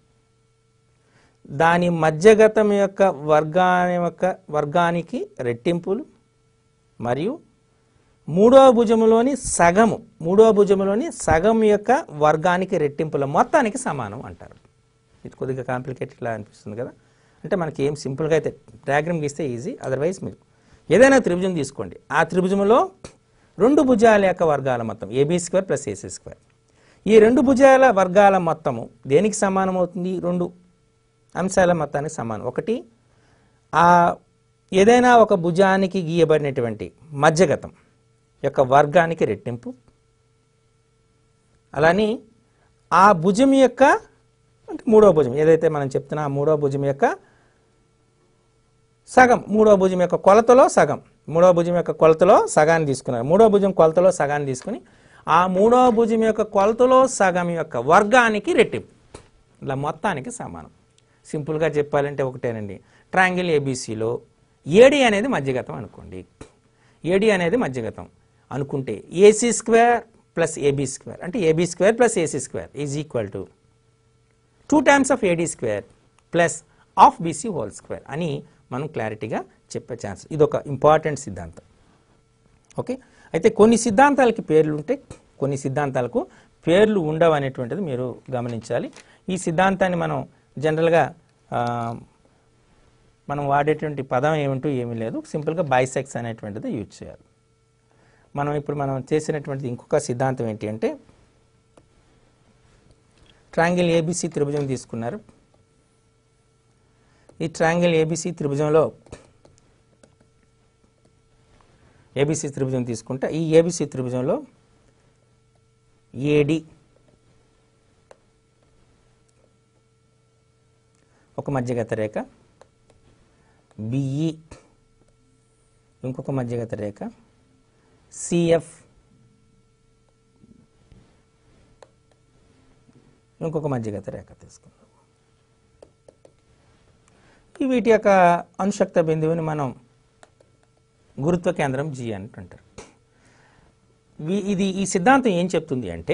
Speaker 1: దాని మధ్యగతం యొక్క వర్గాని యొక్క వర్గానికి రెట్టింపులు మరియు మూడవ భుజములోని సగము మూడవ భుజములోని సగం యొక్క వర్గానికి రెట్టింపుల మొత్తానికి సమానం అంటారు ఇది కొద్దిగా కాంప్లికేటెడ్లా అనిపిస్తుంది కదా అంటే మనకి ఏం సింపుల్గా అయితే డయాగ్రామ్ గీస్తే ఈజీ అదర్వైజ్ మీరు ఏదైనా త్రిభుజం తీసుకోండి ఆ త్రిభుజంలో రెండు భుజాల యొక్క వర్గాల మొత్తం AB square plus AC square ఈ రెండు భుజాల వర్గాల మొత్తము దేనికి సమానం అవుతుంది రెండు అంశాల మొత్తానికి సమానం ఒకటి ఆ ఏదైనా ఒక భుజానికి గీయబడినటువంటి మధ్యగతం యొక్క వర్గానికి రెట్టింపు అలానే ఆ భుజం యొక్క అంటే మూడో భుజం ఏదైతే మనం చెప్తున్నా ఆ మూడో భుజం యొక్క సగం మూడో భుజం యొక్క కొలతలో సగం మూడో భుజం యొక్క కొలతలో సగాన్ని తీసుకున్నారు మూడో భుజం కొలతలో సగాన్ని తీసుకుని ఆ మూడో భుజం యొక్క కొలతలో సగం యొక్క వర్గానికి రెట్టింపు ఇలా మొత్తానికి సమానం సింపుల్గా చెప్పాలంటే ఒకటేనండి ట్రాంగిల్ ఏబీసీలో ఏడి అనేది మధ్యగతం అనుకోండి ఏడి అనేది మధ్యగతం అనుకుంటే AC square plus AB square అంటే AB square plus AC square is equal to two times of AD square plus of BC whole square అని మనం క్లారిటీగా చెప్పే ఛాన్స్ ఇది ఒక ఇంపార్టెంట్ సిద్ధాంతం ఓకే అయితే కొన్ని సిద్ధాంతాలకి పేర్లు ఉంటాయి కొన్ని సిద్ధాంతాలకు పేర్లు ఉండవు అనేటువంటిది మీరు గమనించాలి ఈ సిద్ధాంతాన్ని మనం జనరల్గా ఆ, మనం వాడేటువంటి పదం ఏమిటో ఏమీ లేదు సింపుల్గా బైసెక్స్ అనేటువంటిది యూజ్ చేయాలి మనం ఇప్పుడు మనం చేసినటువంటిది ఇంకొక సిద్ధాంతం ఏంటి అంటే ట్రాంగిల్ ఏబిసి త్రిభుజం తీసుకున్నారు ఈ ట్రాంగిల్ ఏబిసి త్రిభుజంలో ఏబిసి త్రిభుజం తీసుకుంటే ఈ ఏబిసి త్రిభుజంలో ఏడి ఒక మధ్యగత రేఖ బిఈ ఇంకొక మధ్యగత రేఖ సిఎఫ్ ఇంకొక మధ్యగత రేఖ తీసుకుందాం ఈ వీటి యొక్క అనుశక్త బిందువుని మనం గురుత్వ కేంద్రం జి అని అంటారు వీ- ఇది ఈ సిద్ధాంతం ఏం చెప్తుంది అంటే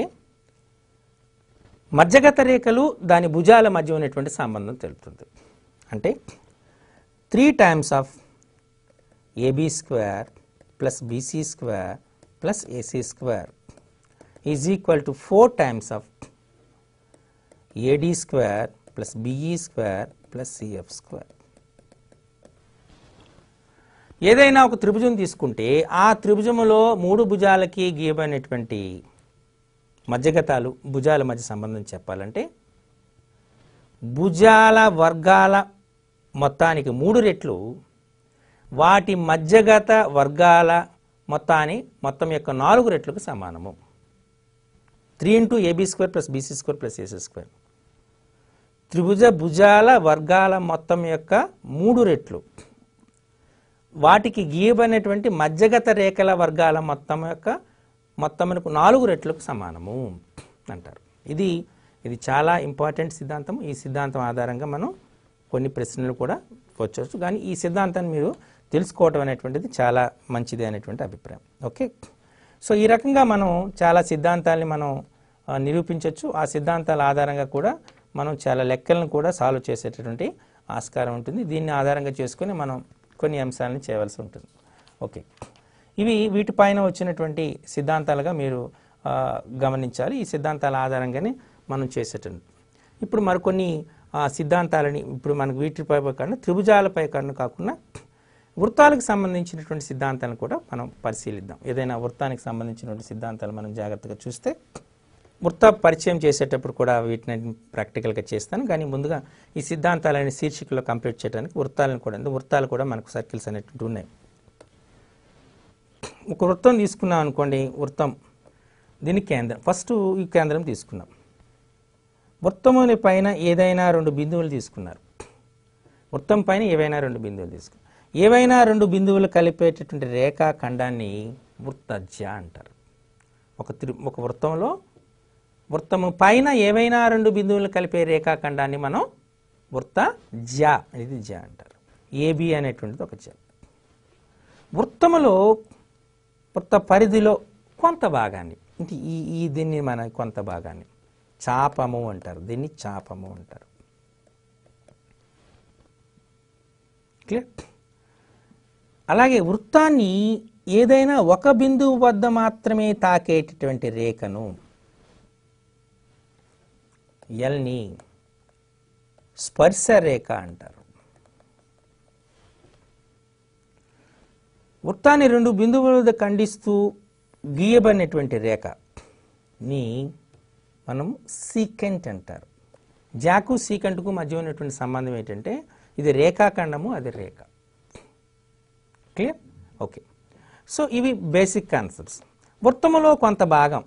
Speaker 1: మధ్యగత రేఖలు దాని భుజాల మధ్య ఉన్నటువంటి సంబంధం తెలుపుతుంది అంటే three times of AB square plus BC square plus AC square is equal to four times of AD square plus BE square plus CF square ఏదైనా ఒక త్రిభుజం తీసుకుంటే ఆ త్రిభుజములో మూడు భుజాలకి గీయబడినటువంటి మధ్యగతాలు భుజాల మధ్య సంబంధం చెప్పాలంటే భుజాల వర్గాల మొత్తానికి మూడు రెట్లు వాటి మధ్యగత వర్గాల మొత్తాన్ని మొత్తం యొక్క నాలుగు రెట్లకు సమానము three into AB square plus BC square plus AC square త్రిభుజ భుజాల వర్గాల మొత్తం యొక్క మూడు రెట్లు వాటికి గీయబడినటువంటి మధ్యగత రేఖల వర్గాల మొత్తం యొక్క మొత్తమునకు నాలుగు రెట్లకు సమానము అంటారు ఇది ఇది చాలా ఇంపార్టెంట్ సిద్ధాంతం ఈ సిద్ధాంతం ఆధారంగా మనం కొన్ని ప్రశ్నలు కూడా వచ్చవచ్చు కానీ ఈ సిద్ధాంతాన్ని మీరు తెలుసుకోవటం అనేటువంటిది చాలా మంచిది అనేటువంటి అభిప్రాయం ఓకే సో ఈ రకంగా మనం చాలా సిద్ధాంతాల్ని మనం ఆ, నిరూపించవచ్చు ఆ సిద్ధాంతాల ఆధారంగా కూడా మనం చాలా లెక్కలను కూడా సాల్వ్ చేసేటటువంటి ఆస్కారం ఉంటుంది దీన్ని ఆధారంగా చేసుకొని మనం కొన్ని అంశాలను చేయవలసి ఉంటుంది ఓకే ఇవి వీటిపైన వచ్చినటువంటి సిద్ధాంతాలుగా మీరు ఆ, గమనించాలి ఈ సిద్ధాంతాల ఆధారంగానే మనం చేసేటువంటి ఇప్పుడు మరికొన్ని ఆ, సిద్ధాంతాలని ఇప్పుడు మనకు వీటిపై కాకుండా త్రిభుజాలపై కాకుండా కాకుండా వృత్తాలకు సంబంధించినటువంటి సిద్ధాంతాలను కూడా మనం పరిశీలిద్దాం ఏదైనా వృత్తానికి సంబంధించినటువంటి సిద్ధాంతాలు మనం జాగ్రత్తగా చూస్తే వృత్త పరిచయం చేసేటప్పుడు కూడా వీటిని ప్రాక్టికల్గా చేస్తాను కానీ ముందుగా ఈ సిద్ధాంతాలని శీర్షికలో కంప్లీట్ చేయడానికి వృత్తాలను కూడా ఎందుకు వృత్తాలు కూడా మనకు సర్కిల్స్ అనేటువంటి ఉన్నాయి ఒక వృత్తం తీసుకున్నాం అనుకోండి వృత్తం దీని కేంద్రం ఫస్ట్ ఈ కేంద్రం తీసుకున్నాం వృత్తముని పైన ఏదైనా రెండు బిందువులు తీసుకున్నారు వృత్తం పైన ఏవైనా రెండు బిందువులు తీసుకున్నారు ఏవైనా రెండు బిందువులు కలిపేటటువంటి రేఖాఖండాన్ని వృత్తజ్య అంటారు ఒక త్రి ఒక వృత్తంలో వృత్తము పైన ఏవైనా రెండు బిందువులు కలిపే రేఖాఖండాన్ని మనం వృత్త జ్య ఇది జ్య అంటారు ఏబి అనేటువంటిది ఒక జ్య వృత్తములో వృత్త పరిధిలో కొంత భాగాన్ని ఇది ఈ ఈ దీన్ని మన కొంత భాగాన్ని చాపము అంటారు దీన్ని చాపము అంటారు క్లియర్ అలాగే వృత్తాన్ని ఏదైనా ఒక బిందువు వద్ద మాత్రమే తాకేటటువంటి రేఖను ఎల్ని స్పర్శ రేఖ అంటారు వృత్తాన్ని రెండు బిందువుల వద్ద ఖండిస్తూ గీయబడినటువంటి రేఖ ని మనం సీకెంట్ అంటారు జాకు సీకెంట్కు మధ్య ఉన్నటువంటి సంబంధం ఏంటంటే ఇది రేఖాఖండము అది రేఖ క్లియర్ ఓకే సో ఇవి బేసిక్ కాన్సెప్ట్స్ వృత్తములో కొంత భాగం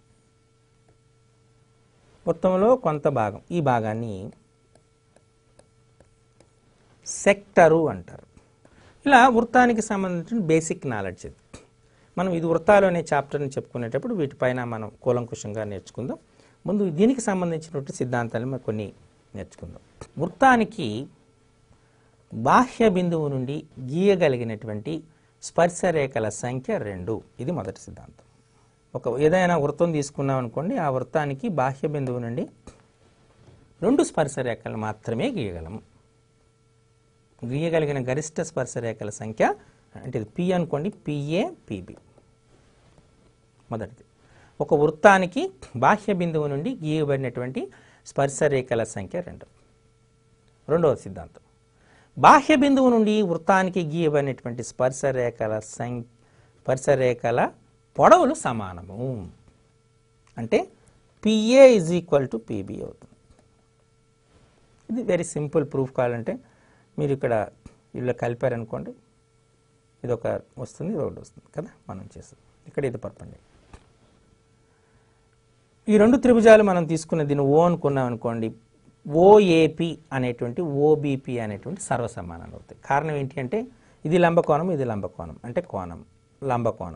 Speaker 1: వృత్తములో కొంత భాగం ఈ భాగాన్ని సెక్టరు అంటారు ఇలా వృత్తానికి సంబంధించిన బేసిక్ నాలెడ్జ్ ఇది మనం ఇది వృత్తాలు అనే చాప్టర్ని చెప్పుకునేటప్పుడు వీటిపైన మనం కూలంకుషంగా నేర్చుకుందాం ముందు దీనికి సంబంధించినటువంటి సిద్ధాంతాలు మనం కొన్ని నేర్చుకుందాం వృత్తానికి బాహ్య బిందువు నుండి గీయగలిగినటువంటి స్పర్శ రేఖల సంఖ్య రెండు ఇది మొదటి సిద్ధాంతం ఒక ఏదైనా వృత్తం తీసుకున్నాం అనుకోండి ఆ వృత్తానికి బాహ్య బిందువు నుండి రెండు స్పర్శ రేఖలు మాత్రమే గీయగలము గీయగలిగిన గరిష్ట స్పర్శ రేఖల సంఖ్య అంటే ఇది పి అనుకోండి పిఏ పిబి మొదటిది ఒక వృత్తానికి బాహ్య బిందువు నుండి గీయబడినటువంటి స్పర్శ రేఖల సంఖ్య రెండు రెండవ సిద్ధాంతం బాహ్య బిందువు నుండి వృత్తానికి గీయబడినటువంటి స్పర్శ రేఖల సం స్పర్శ రేఖల పొడవులు సమానము అంటే PA is equal to PB అవుతుంది ఇది వెరీ సింపుల్ ప్రూఫ్ కావాలంటే మీరు ఇక్కడ ఇలా కలిపారనుకోండి ఇది ఒక వస్తుంది ఇది ఒకటి వస్తుంది కదా మనం చేస్తాం ఇక్కడ ఇది పర్పండి ఈ రెండు త్రిభుజాలు మనం తీసుకున్న దీన్ని ఓ అనుకున్నాం అనుకోండి ఓఏపి అనేటువంటి ఓబిపి అనేటువంటి సర్వసమానాలు అవుతాయి కారణం ఏంటి అంటే ఇది లంబకోణం ఇది లంబకోణం అంటే కోణం లంబకోణం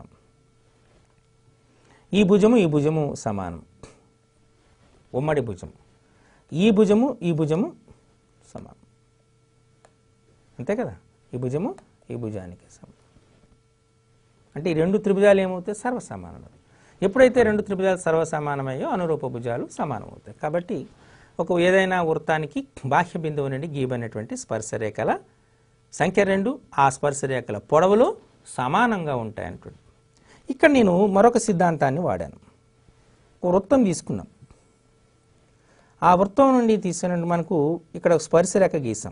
Speaker 1: ఈ భుజము ఈ భుజము సమానం ఉమ్మడి భుజం ఈ భుజము ఈ భుజము సమానం అంతే కదా ఈ భుజము ఈ భుజానికి సమానం అంటే ఈ రెండు త్రిభుజాలు ఏమవుతాయి సర్వసమానం ఎప్పుడైతే రెండు త్రిభుజాలు సర్వసమానమయ్యో అనురూప భుజాలు సమానం అవుతాయి కాబట్టి ఒక ఏదైనా వృత్తానికి బాహ్య బిందువు నుండి గీయబడినటువంటి స్పర్శరేఖల సంఖ్య రెండు ఆ స్పర్శరేఖల పొడవులు సమానంగా ఉంటాయి అంటుంది ఇక్కడ నేను మరొక సిద్ధాంతాన్ని వాడాను ఒక వృత్తం తీసుకున్నాం ఆ వృత్తం నుండి తీసిన మనకు ఇక్కడ ఒక స్పర్శరేఖ గీసాం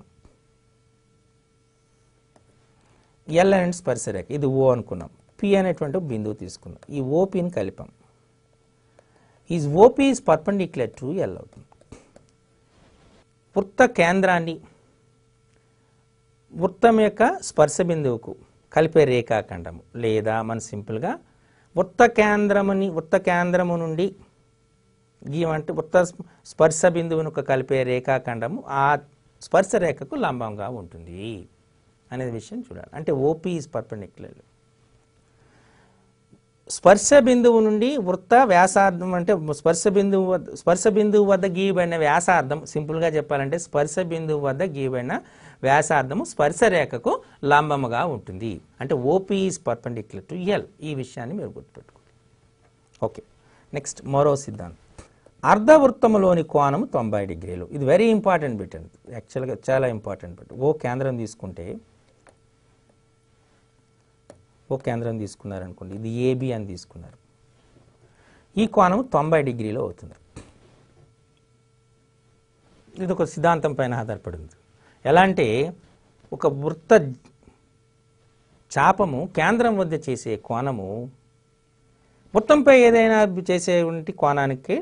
Speaker 1: ఎల్ అనేది స్పర్శరేఖ ఇది ఓ అనుకున్నాం పి అనేటువంటి ఒక బిందువు తీసుకున్నాం ఈ ఓపిని కలిపాం ఈ OP is perpendicular to L అవుతుంది వృత్త కేంద్రాన్ని వృత్తం యొక్క స్పర్శ బిందువుకు కలిపే రేఖాఖండము లేదా మనం సింపుల్గా వృత్త కేంద్రముని వృత్త కేంద్రము నుండి గీయమంటే వృత్త స్పర్శ బిందువును ఒక కలిపే రేఖాఖండము ఆ స్పర్శ రేఖకు లంబంగా ఉంటుంది అనే విషయం చూడాలి అంటే ఓపీ ఈజ్ పర్పెండిక్యులర్ స్పర్శ బిందువు నుండి వృత్త వ్యాసార్థం అంటే స్పర్శ బిందువు వద్ద స్పర్శ బిందువు వద్ద గీయబడిన వ్యాసార్థం సింపుల్గా చెప్పాలంటే స్పర్శ బిందువు వద్ద గీయబడిన వ్యాసార్థము స్పర్శ రేఖకు లంబముగా ఉంటుంది అంటే OP is perpendicular to L ఈ విషయాన్ని మీరు గుర్తుపెట్టుకోండి ఓకే నెక్స్ట్ మరో సిద్ధాంతం అర్ధవృత్తములోని కోణము తొంభై డిగ్రీలు ఇది వెరీ ఇంపార్టెంట్ బిట్ అండి యాక్చువల్గా చాలా ఇంపార్టెంట్ బిట్ ఓ కేంద్రం తీసుకుంటే ఓ కేంద్రం తీసుకున్నారనుకోండి ఇది ఏబి అని తీసుకున్నారు ఈ కోణం తొంభై డిగ్రీలో అవుతుంది ఇది ఒక సిద్ధాంతం పైన ఆధారపడింది ఎలా అంటే ఒక వృత్త చాపము కేంద్రం వద్ద చేసే కోణము వృత్తంపై ఏదైనా చేసేటువంటి కోణానికి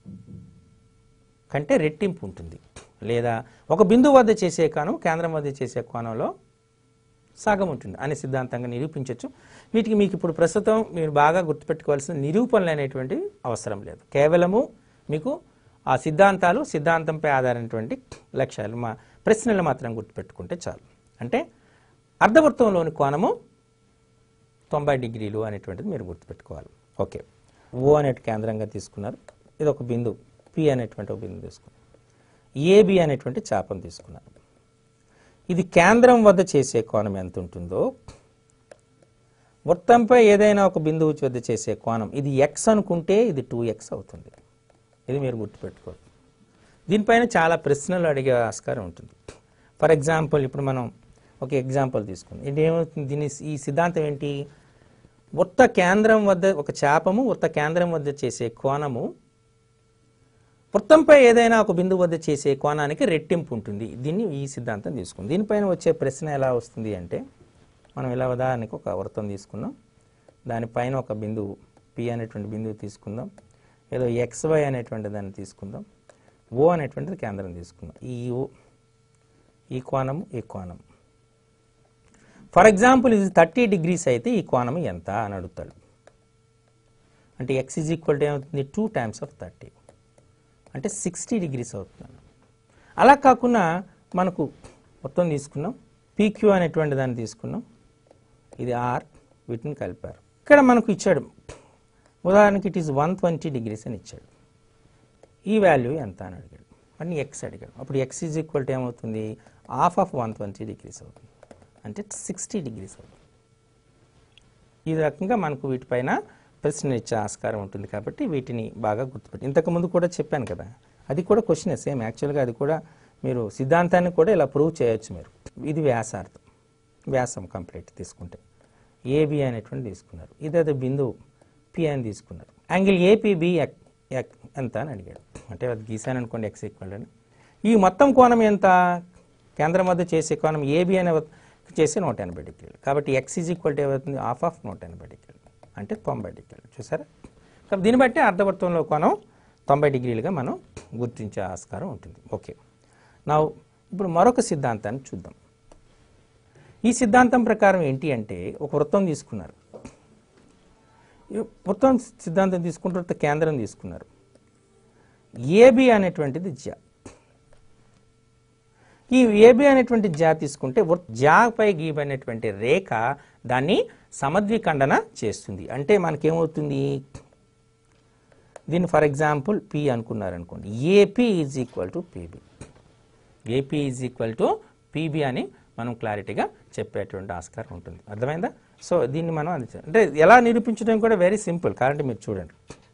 Speaker 1: కంటే రెట్టింపు ఉంటుంది లేదా ఒక బిందువు వద్ద చేసే కోణం కేంద్రం వద్ద చేసే కోణంలో సగం ఉంటుంది అనే సిద్ధాంతంగా నిరూపించవచ్చు వీటికి మీకు ఇప్పుడు ప్రస్తుతం మీరు బాగా గుర్తుపెట్టుకోవాల్సిన నిరూపణలు అనేటువంటి అవసరం లేదు కేవలము మీకు ఆ సిద్ధాంతాలు సిద్ధాంతంపై ఆధారైనటువంటి లక్ష్యాలు మా ప్రశ్నలు మాత్రం గుర్తుపెట్టుకుంటే చాలు అంటే అర్ధవృత్తంలోని కోణము తొంభై డిగ్రీలు అనేటువంటిది మీరు గుర్తుపెట్టుకోవాలి ఓకే ఓ అనే కేంద్రంగా తీసుకున్నారు ఇది ఒక బిందువు పి అనేటువంటి ఒక బిందువు తీసుకున్నారు ఏబి అనేటువంటి చాపను తీసుకున్నారు ఇది కేంద్రం వద్ద చేసే కోణం ఎంత ఉంటుందో వృత్తంపై ఏదైనా ఒక బిందువు వద్ద చేసే కోణం ఇది ఎక్స్ అనుకుంటే ఇది టూ ఎక్స్ అవుతుంది ఇది మీరు గుర్తుపెట్టుకోవాలి దీనిపైన చాలా ప్రశ్నలు అడిగే ఆస్కారం ఉంటుంది ఫర్ ఎగ్జాంపుల్ ఇప్పుడు మనం ఒక ఎగ్జాంపుల్ తీసుకుందాం ఇది ఏమవుతుంది దీని ఈ సిద్ధాంతం ఏంటి వృత్త కేంద్రం వద్ద ఒక చాపము వృత్త కేంద్రం వద్ద చేసే కోణము వృత్తంపై ఏదైనా ఒక బిందువు వద్ద చేసే కోణానికి రెట్టింపు ఉంటుంది దీన్ని ఈ సిద్ధాంతం తీసుకుంది దీనిపైన వచ్చే ప్రశ్న ఎలా వస్తుంది అంటే మనం ఇలా ఉదాహరణకి ఒక వృత్తం తీసుకుందాం దానిపైన ఒక బిందువు పి అనేటువంటి బిందువు తీసుకుందాం ఏదో ఎక్స్ వై అనేటువంటి దాన్ని తీసుకుందాం ఓ అనేటువంటిది కేంద్రం తీసుకుందాం ఈ ఓ ఈ కోణము ఈ కోణం ఫర్ ఎగ్జాంపుల్ ఇది థర్టీ డిగ్రీస్ అయితే ఈ కోణం ఎంత అని అడుగుతాడు అంటే ఎక్స్ ఈజ్ ఈక్వల్ టు ఏమవుతుంది టూ టైమ్స్ ఆఫ్ థర్టీ అంటే సిక్స్టీ డిగ్రీస్ అవుతుంది అలా కాకుండా మనకు మొత్తం తీసుకున్నాం పీక్యూ అనేటువంటి దాన్ని తీసుకున్నాం ఇది ఆర్ వీటిని కలిపారు ఇక్కడ మనకు ఇచ్చాడు ఉదాహరణకి it is one twenty degrees అని ఇచ్చాడు ఈ వాల్యూ ఎంత అని అడిగాడు అని ఎక్స్ అడిగాడు అప్పుడు ఎక్స్ ఈజ్ ఈక్వల్ టు ఏమవుతుంది half of one twenty degrees అవుతుంది అంటే సిక్స్టీ డిగ్రీస్ అవుతుంది ఈ రకంగా మనకు వీటిపైన ప్రశ్న ఇచ్చే ఆస్కారం ఉంటుంది కాబట్టి వీటిని బాగా గుర్తుపెట్టి ఇంతకుముందు కూడా చెప్పాను కదా అది కూడా క్వశ్చన్ సేమ్ యాక్చువల్గా అది కూడా మీరు సిద్ధాంతాన్ని కూడా ఇలా ప్రూవ్ చేయొచ్చు మీరు ఇది వ్యాసార్థం వ్యాసం కంప్లీట్ తీసుకుంటే ఏబి అనేటువంటి తీసుకున్నారు ఇది అది బిందువు పి అని తీసుకున్నారు యాంగిల్ ఏపీబి ఎంత అని అడిగాడు అంటే అది గీసాను అనుకోండి ఎక్స్ ఈక్వల్ అని ఈ మొత్తం కోణం ఎంత కేంద్రం వద్ద చేసే కోణం ఏబి అనే వద్ద చేసి నూట ఎనభై డిగ్రీలు కాబట్టి ఎక్స్ ఈజ్ ఈక్వల్ టు ఏమవుతుంది హాఫ్ ఆఫ్ నూట ఎనభై డిగ్రీలు అంటే తొంభై డిగ్రీలు చూసారా కాబట్టి దీన్ని బట్టి అర్ధవర్తంలో కోణం తొంభై డిగ్రీలుగా మనం గుర్తించే ఆస్కారం ఉంటుంది ఓకే నా ఇప్పుడు మరొక సిద్ధాంతాన్ని చూద్దాం ఈ సిద్ధాంతం ప్రకారం ఏంటి అంటే ఒక వృత్తం తీసుకున్నారు ఈ వృత్తం సిద్ధాంతం తీసుకున్న తర్వాత కేంద్రం తీసుకున్నారు ఏబి అనేటువంటిది జ ఈ ఏబి అనేటువంటి జా తీసుకుంటే వృ- జాపై గీయబడినటువంటి రేఖ దాన్ని సమద్విఖండన చేస్తుంది అంటే మనకేమవుతుంది దీన్ని ఫర్ ఎగ్జాంపుల్ పి అనుకున్నారనుకోండి AP is equal to PB AP is equal to PB అని మనం క్లారిటీగా చెప్పేటువంటి ఆస్కారం ఉంటుంది అర్థమైందా సో దీన్ని మనం అది అంటే ఎలా నిరూపించడం కూడా వెరీ సింపుల్ కాబట్టి మీరు చూడండి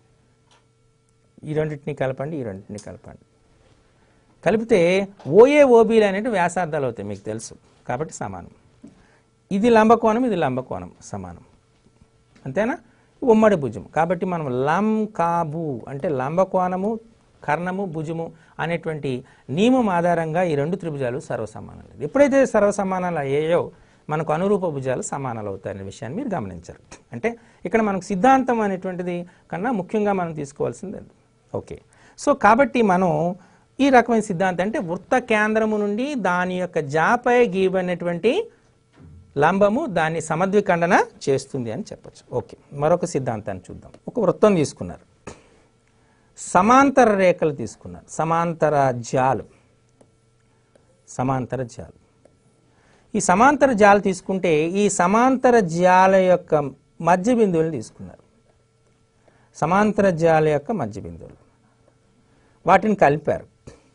Speaker 1: ఈ రెండింటిని కలపండి ఈ రెండింటిని కలపండి కలిపితే ఓఏ ఓబీలు అనేవి వ్యాసార్థాలు అవుతాయి మీకు తెలుసు కాబట్టి సమానం ఇది లంబకోణం ఇది లంబకోణం సమానం అంతేనా ఉమ్మడి భుజం కాబట్టి మనం లం కాబు అంటే లంబకోణము కర్ణము భుజము అనేటువంటి నియమం ఆధారంగా ఈ రెండు త్రిభుజాలు సర్వసమానాలు ఎప్పుడైతే సర్వసమానాలు అయ్యాయో మనకు అనురూప భుజాలు సమానాలు అవుతాయనే విషయాన్ని మీరు గమనించారు అంటే ఇక్కడ మనకు సిద్ధాంతం అనేటువంటిది కన్నా ముఖ్యంగా మనం తీసుకోవాల్సింది అది. ఓకే సో కాబట్టి మనం ఈ రకమైన సిద్ధాంతం అంటే వృత్త కేంద్రము నుండి దాని యొక్క జాపై గీయబడినటువంటి లంబము దాన్ని సమద్విఖండన చేస్తుంది అని చెప్పొచ్చు ఓకే మరొక సిద్ధాంతాన్ని చూద్దాం ఒక వృత్తం తీసుకున్నారు సమాంతర రేఖలు తీసుకున్నారు సమాంతర జాలు సమాంతర జాలు ఈ సమాంతర జాలు తీసుకుంటే ఈ సమాంతర జాల యొక్క మధ్య బిందువులు తీసుకున్నారు సమాంతర జాల యొక్క మధ్య బిందువులు వాటిని కలిపారు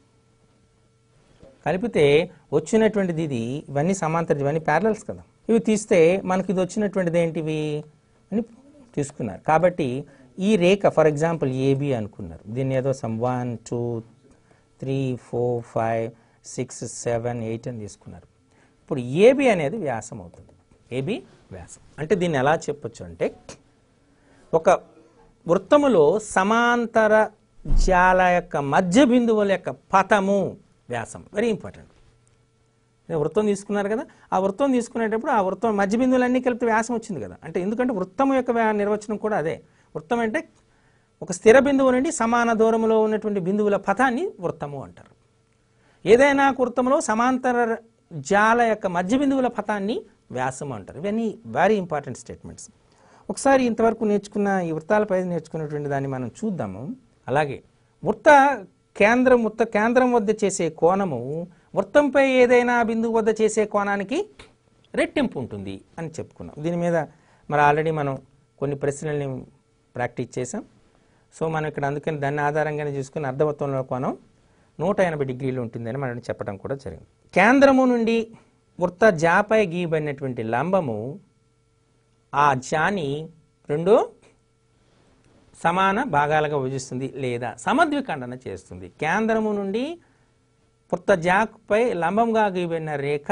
Speaker 1: కలిపితే వచ్చినటువంటిది ఇది ఇవన్నీ సమాంతర ఇవన్నీ ప్యారలల్స్ కదా ఇవి తీస్తే మనకి ఇది వచ్చినటువంటిది ఏంటివి అని తీసుకున్నారు కాబట్టి ఈ రేఖ ఫర్ ఎగ్జాంపుల్ ఏబి అనుకున్నారు దీన్ని ఏదో some one two three four five six seven eight అని తీసుకున్నారు ఇప్పుడు ఏబి అనేది వ్యాసం అవుతుంది ఏబి వ్యాసం అంటే దీన్ని ఎలా చెప్పొచ్చు అంటే ఒక వృత్తములో సమాంతర జాల యొక్క మధ్య బిందువుల యొక్క పథము వ్యాసం వెరీ ఇంపార్టెంట్ నేను వృత్తం తీసుకున్నారు కదా ఆ వృత్తం తీసుకునేటప్పుడు ఆ వృత్తం మధ్య బిందువులన్నీ కలిపితే వ్యాసం వచ్చింది కదా అంటే ఎందుకంటే వృత్తం యొక్క వ్యా- నిర్వచనం కూడా అదే వృత్తం అంటే ఒక స్థిర బిందువు నుండి సమాన దూరంలో ఉన్నటువంటి బిందువుల పథాన్ని వృత్తము అంటారు ఏదైనా ఒక వృత్తంలో సమాంతర జాల యొక్క మధ్య బిందువుల పథాన్ని వ్యాసం అంటారు ఇవన్నీ వెరీ ఇంపార్టెంట్ స్టేట్మెంట్స్ ఒకసారి ఇంతవరకు నేర్చుకున్న ఈ వృత్తాలపై నేర్చుకున్నటువంటి దాన్ని మనం చూద్దాము అలాగే వృత్త కేంద్రం వృత్త కేంద్రం వద్ద చేసే కోణము వృత్తంపై ఏదైనా బిందువు వద్ద చేసే కోణానికి రెట్టింపు ఉంటుంది అని చెప్పుకున్నాం దీని మీద మరి ఆల్రెడీ మనం కొన్ని ప్రశ్నల్ని ప్రాక్టీస్ చేసాం సో మనం ఇక్కడ అందుకని దాన్ని ఆధారంగానే చూసుకుని అర్ధవత్వంలో కోణం నూట ఎనభై డిగ్రీలు ఉంటుందని మనం చెప్పడం కూడా జరిగింది కేంద్రము నుండి వృత్త జాపై గీయబడినటువంటి లంబము ఆ జాని రెండు సమాన భాగాలుగా విభజిస్తుంది లేదా సమద్విఖండన చేస్తుంది కేంద్రము నుండి వృత్త జాపై లంబంగా గీయబడిన రేఖ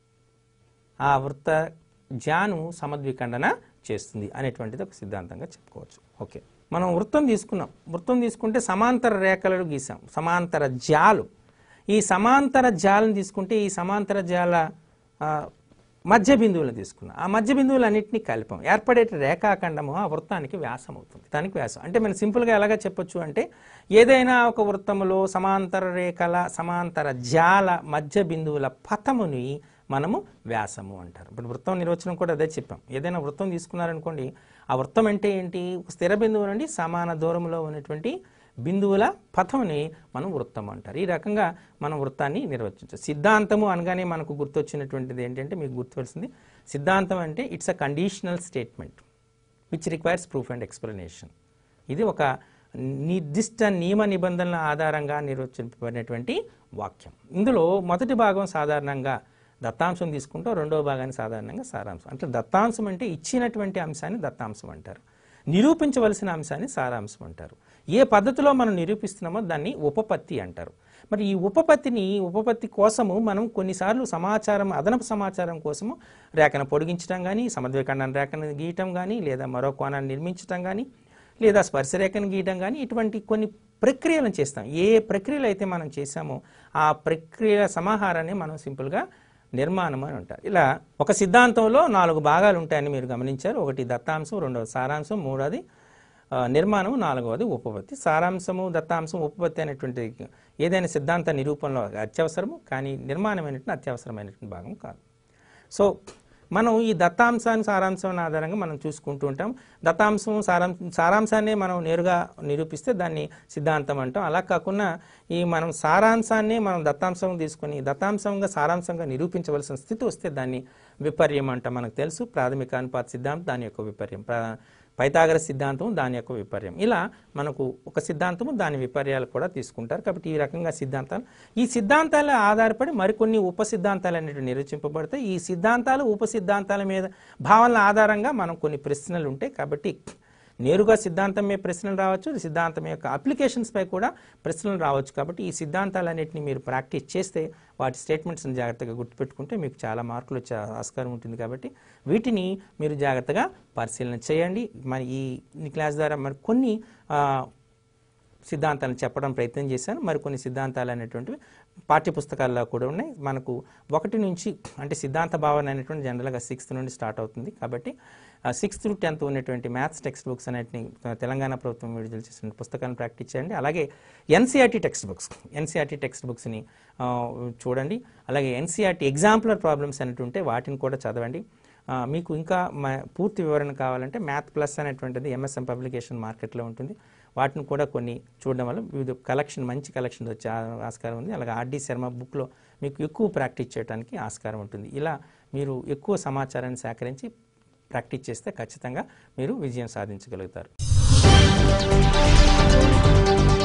Speaker 1: ఆ వృత్త జాను సమద్విఖండన చేస్తుంది అనేటువంటిది ఒక సిద్ధాంతంగా చెప్పుకోవచ్చు ఓకే మనం వృత్తం తీసుకున్నాం వృత్తం తీసుకుంటే సమాంతర రేఖలను గీసాం సమాంతర జాలు ఈ సమాంతర జాలను తీసుకుంటే ఈ సమాంతర జాల ఆ, మధ్య బిందువులను తీసుకున్నాం ఆ మధ్య బిందువులన్నింటినీ కలిపాం ఏర్పడే రేఖాఖండము ఆ వృత్తానికి వ్యాసం అవుతుంది దానికి వ్యాసం అంటే మనం సింపుల్గా ఎలాగా చెప్పొచ్చు అంటే ఏదైనా ఒక వృత్తములో సమాంతర రేఖల సమాంతర జాల మధ్య బిందువుల పథముని మనము వ్యాసము అంటారు ఇప్పుడు వృత్తం నిర్వచనం కూడా అదే చెప్పాం ఏదైనా వృత్తం తీసుకున్నారనుకోండి ఆ వృత్తం అంటే ఏంటి ఒక స్థిర బిందువు నుండి సమాన దూరంలో ఉన్నటువంటి బిందువుల పథంని మనం వృత్తం అంటారు ఈ రకంగా మనం వృత్తాన్ని నిర్వచించు సిద్ధాంతము అనగానే మనకు గుర్తొచ్చినటువంటిది ఏంటంటే మీకు గుర్తువలసింది సిద్ధాంతం అంటే it's a conditional statement which requires proof and explanation ఇది ఒక నిర్దిష్ట నియమ నిబంధనల ఆధారంగా నిర్వచింపబడినటువంటి వాక్యం ఇందులో మొదటి భాగం సాధారణంగా దత్తాంశం తీసుకుంటాం రెండవ భాగాన్ని సాధారణంగా సారాంశం అంటే దత్తాంశం అంటే ఇచ్చినటువంటి అంశాన్ని దత్తాంశం అంటారు నిరూపించవలసిన అంశాన్ని సారాంశం అంటారు ఏ పద్ధతిలో మనం నిరూపిస్తున్నామో దాన్ని ఉపపత్తి అంటారు మరి ఈ ఉపపత్తిని ఉపపత్తి కోసము మనం కొన్నిసార్లు సమాచారం అదనపు సమాచారం కోసము రేఖను పొడిగించడం కానీ సమద్విఖండన రేఖను గీయటం కానీ లేదా మరో కోణాన్ని నిర్మించటం కానీ లేదా స్పర్శరేఖను గీయటం కానీ ఇటువంటి కొన్ని ప్రక్రియలను చేస్తాం ఏ ప్రక్రియలు అయితే మనం చేశామో ఆ ప్రక్రియల సమాహారాన్ని మనం సింపుల్గా నిర్మాణం అని అంటారు ఇలా ఒక సిద్ధాంతంలో నాలుగు భాగాలు ఉంటాయని మీరు గమనించారు ఒకటి దత్తాంశం రెండవది సారాంశం మూడవది ఆ, నిర్మాణం నాలుగవది ఉపపత్తి సారాంశము దత్తాంశం ఉపపత్తి అనేటువంటి ఏదైనా సిద్ధాంత నిరూపణలో అత్యవసరము కానీ నిర్మాణమైనటువంటి అత్యవసరమైనటువంటి భాగం కాదు సో మనం ఈ దత్తాంశాన్ని సారాంశం ఆధారంగా మనం చూసుకుంటూ ఉంటాం దత్తాంశం సారాంశం సారాంశాన్ని మనం నేరుగా నిరూపిస్తే దాన్ని సిద్ధాంతం అంటాం అలా కాకుండా ఈ మనం సారాంశాన్ని మనం దత్తాంశం తీసుకొని దత్తాంశంగా సారాంశంగా నిరూపించవలసిన స్థితి వస్తే దాన్ని విపర్యం అంటాం మనకు తెలుసు ప్రాథమిక అనుపాత సిద్ధాంతం దాని యొక్క విపర్యం ప్రా- పైతాగర సిద్ధాంతం దాని యొక్క విపర్యం ఇలా మనకు ఒక సిద్ధాంతము దాని విపర్యాలు కూడా తీసుకుంటారు కాబట్టి ఈ రకంగా సిద్ధాంతాలు ఈ సిద్ధాంతాల ఆధారపడి మరికొన్ని ఉప సిద్ధాంతాలు అనేవి నిర్వచింపబడతాయి ఈ సిద్ధాంతాలు ఉప సిద్ధాంతాల మీద భావనల ఆధారంగా మనం కొన్ని ప్రశ్నలు ఉంటాయి కాబట్టి నేరుగా సిద్ధాంతం మీద ప్రశ్నలు రావచ్చు సిద్ధాంతం యొక్క అప్లికేషన్స్ పై కూడా ప్రశ్నలు రావచ్చు కాబట్టి ఈ సిద్ధాంతాలన్నింటినీ మీరు ప్రాక్టీస్ చేస్తే వాటి స్టేట్మెంట్స్ని జాగ్రత్తగా గుర్తుపెట్టుకుంటే మీకు చాలా మార్కులు వచ్చే ఆస్కారం ఉంటుంది కాబట్టి వీటిని మీరు జాగ్రత్తగా పరిశీలన చేయండి మరి ఈ ఈ క్లాస్ ద్వారా మరి కొన్ని ఆ, సిద్ధాంతాలను చెప్పడం ప్రయత్నం చేశాను మరికొన్ని సిద్ధాంతాలు అనేటువంటివి పాఠ్యపుస్తకాల్లో కూడా ఉన్నాయి మనకు ఒకటి నుంచి అంటే సిద్ధాంత భావన అనేటువంటి జనరల్గా సిక్స్త్ నుండి స్టార్ట్ అవుతుంది కాబట్టి సిక్స్త్ టు టెన్త్ ఉన్నటువంటి మ్యాథ్స్ టెక్స్ట్ బుక్స్ అనేటిని తెలంగాణ ప్రభుత్వం విడుదల చేసిన పుస్తకాలను ప్రాక్టీస్ చేయండి అలాగే NCERT text books NCERT text బుక్స్ని ఆ, చూడండి అలాగే ఎన్సీఆర్టీ ఎగ్జాంపులర్ ప్రాబ్లమ్స్ అనేవి ఉంటే వాటిని కూడా చదవండి ఆ, మీకు ఇంకా మ- పూర్తి వివరణ కావాలంటే మ్యాథ్ ప్లస్ అనేటువంటిది ఎంఎస్ఎం పబ్లికేషన్ మార్కెట్లో ఉంటుంది వాటిని కూడా కొన్ని చూడడం వల్ల వివిధ కలెక్షన్ మంచి కలెక్షన్ వచ్చే ఆ- ఆస్కారం ఉంది అలాగే ఆర్డి శర్మ బుక్లో మీకు ఎక్కువ ప్రాక్టీస్ చేయడానికి ఆస్కారం ఉంటుంది ఇలా మీరు ఎక్కువ సమాచారాన్ని సేకరించి ప్రాక్టీస్ చేస్తే ఖచ్చితంగా మీరు విజయం సాధించగలుగుతారు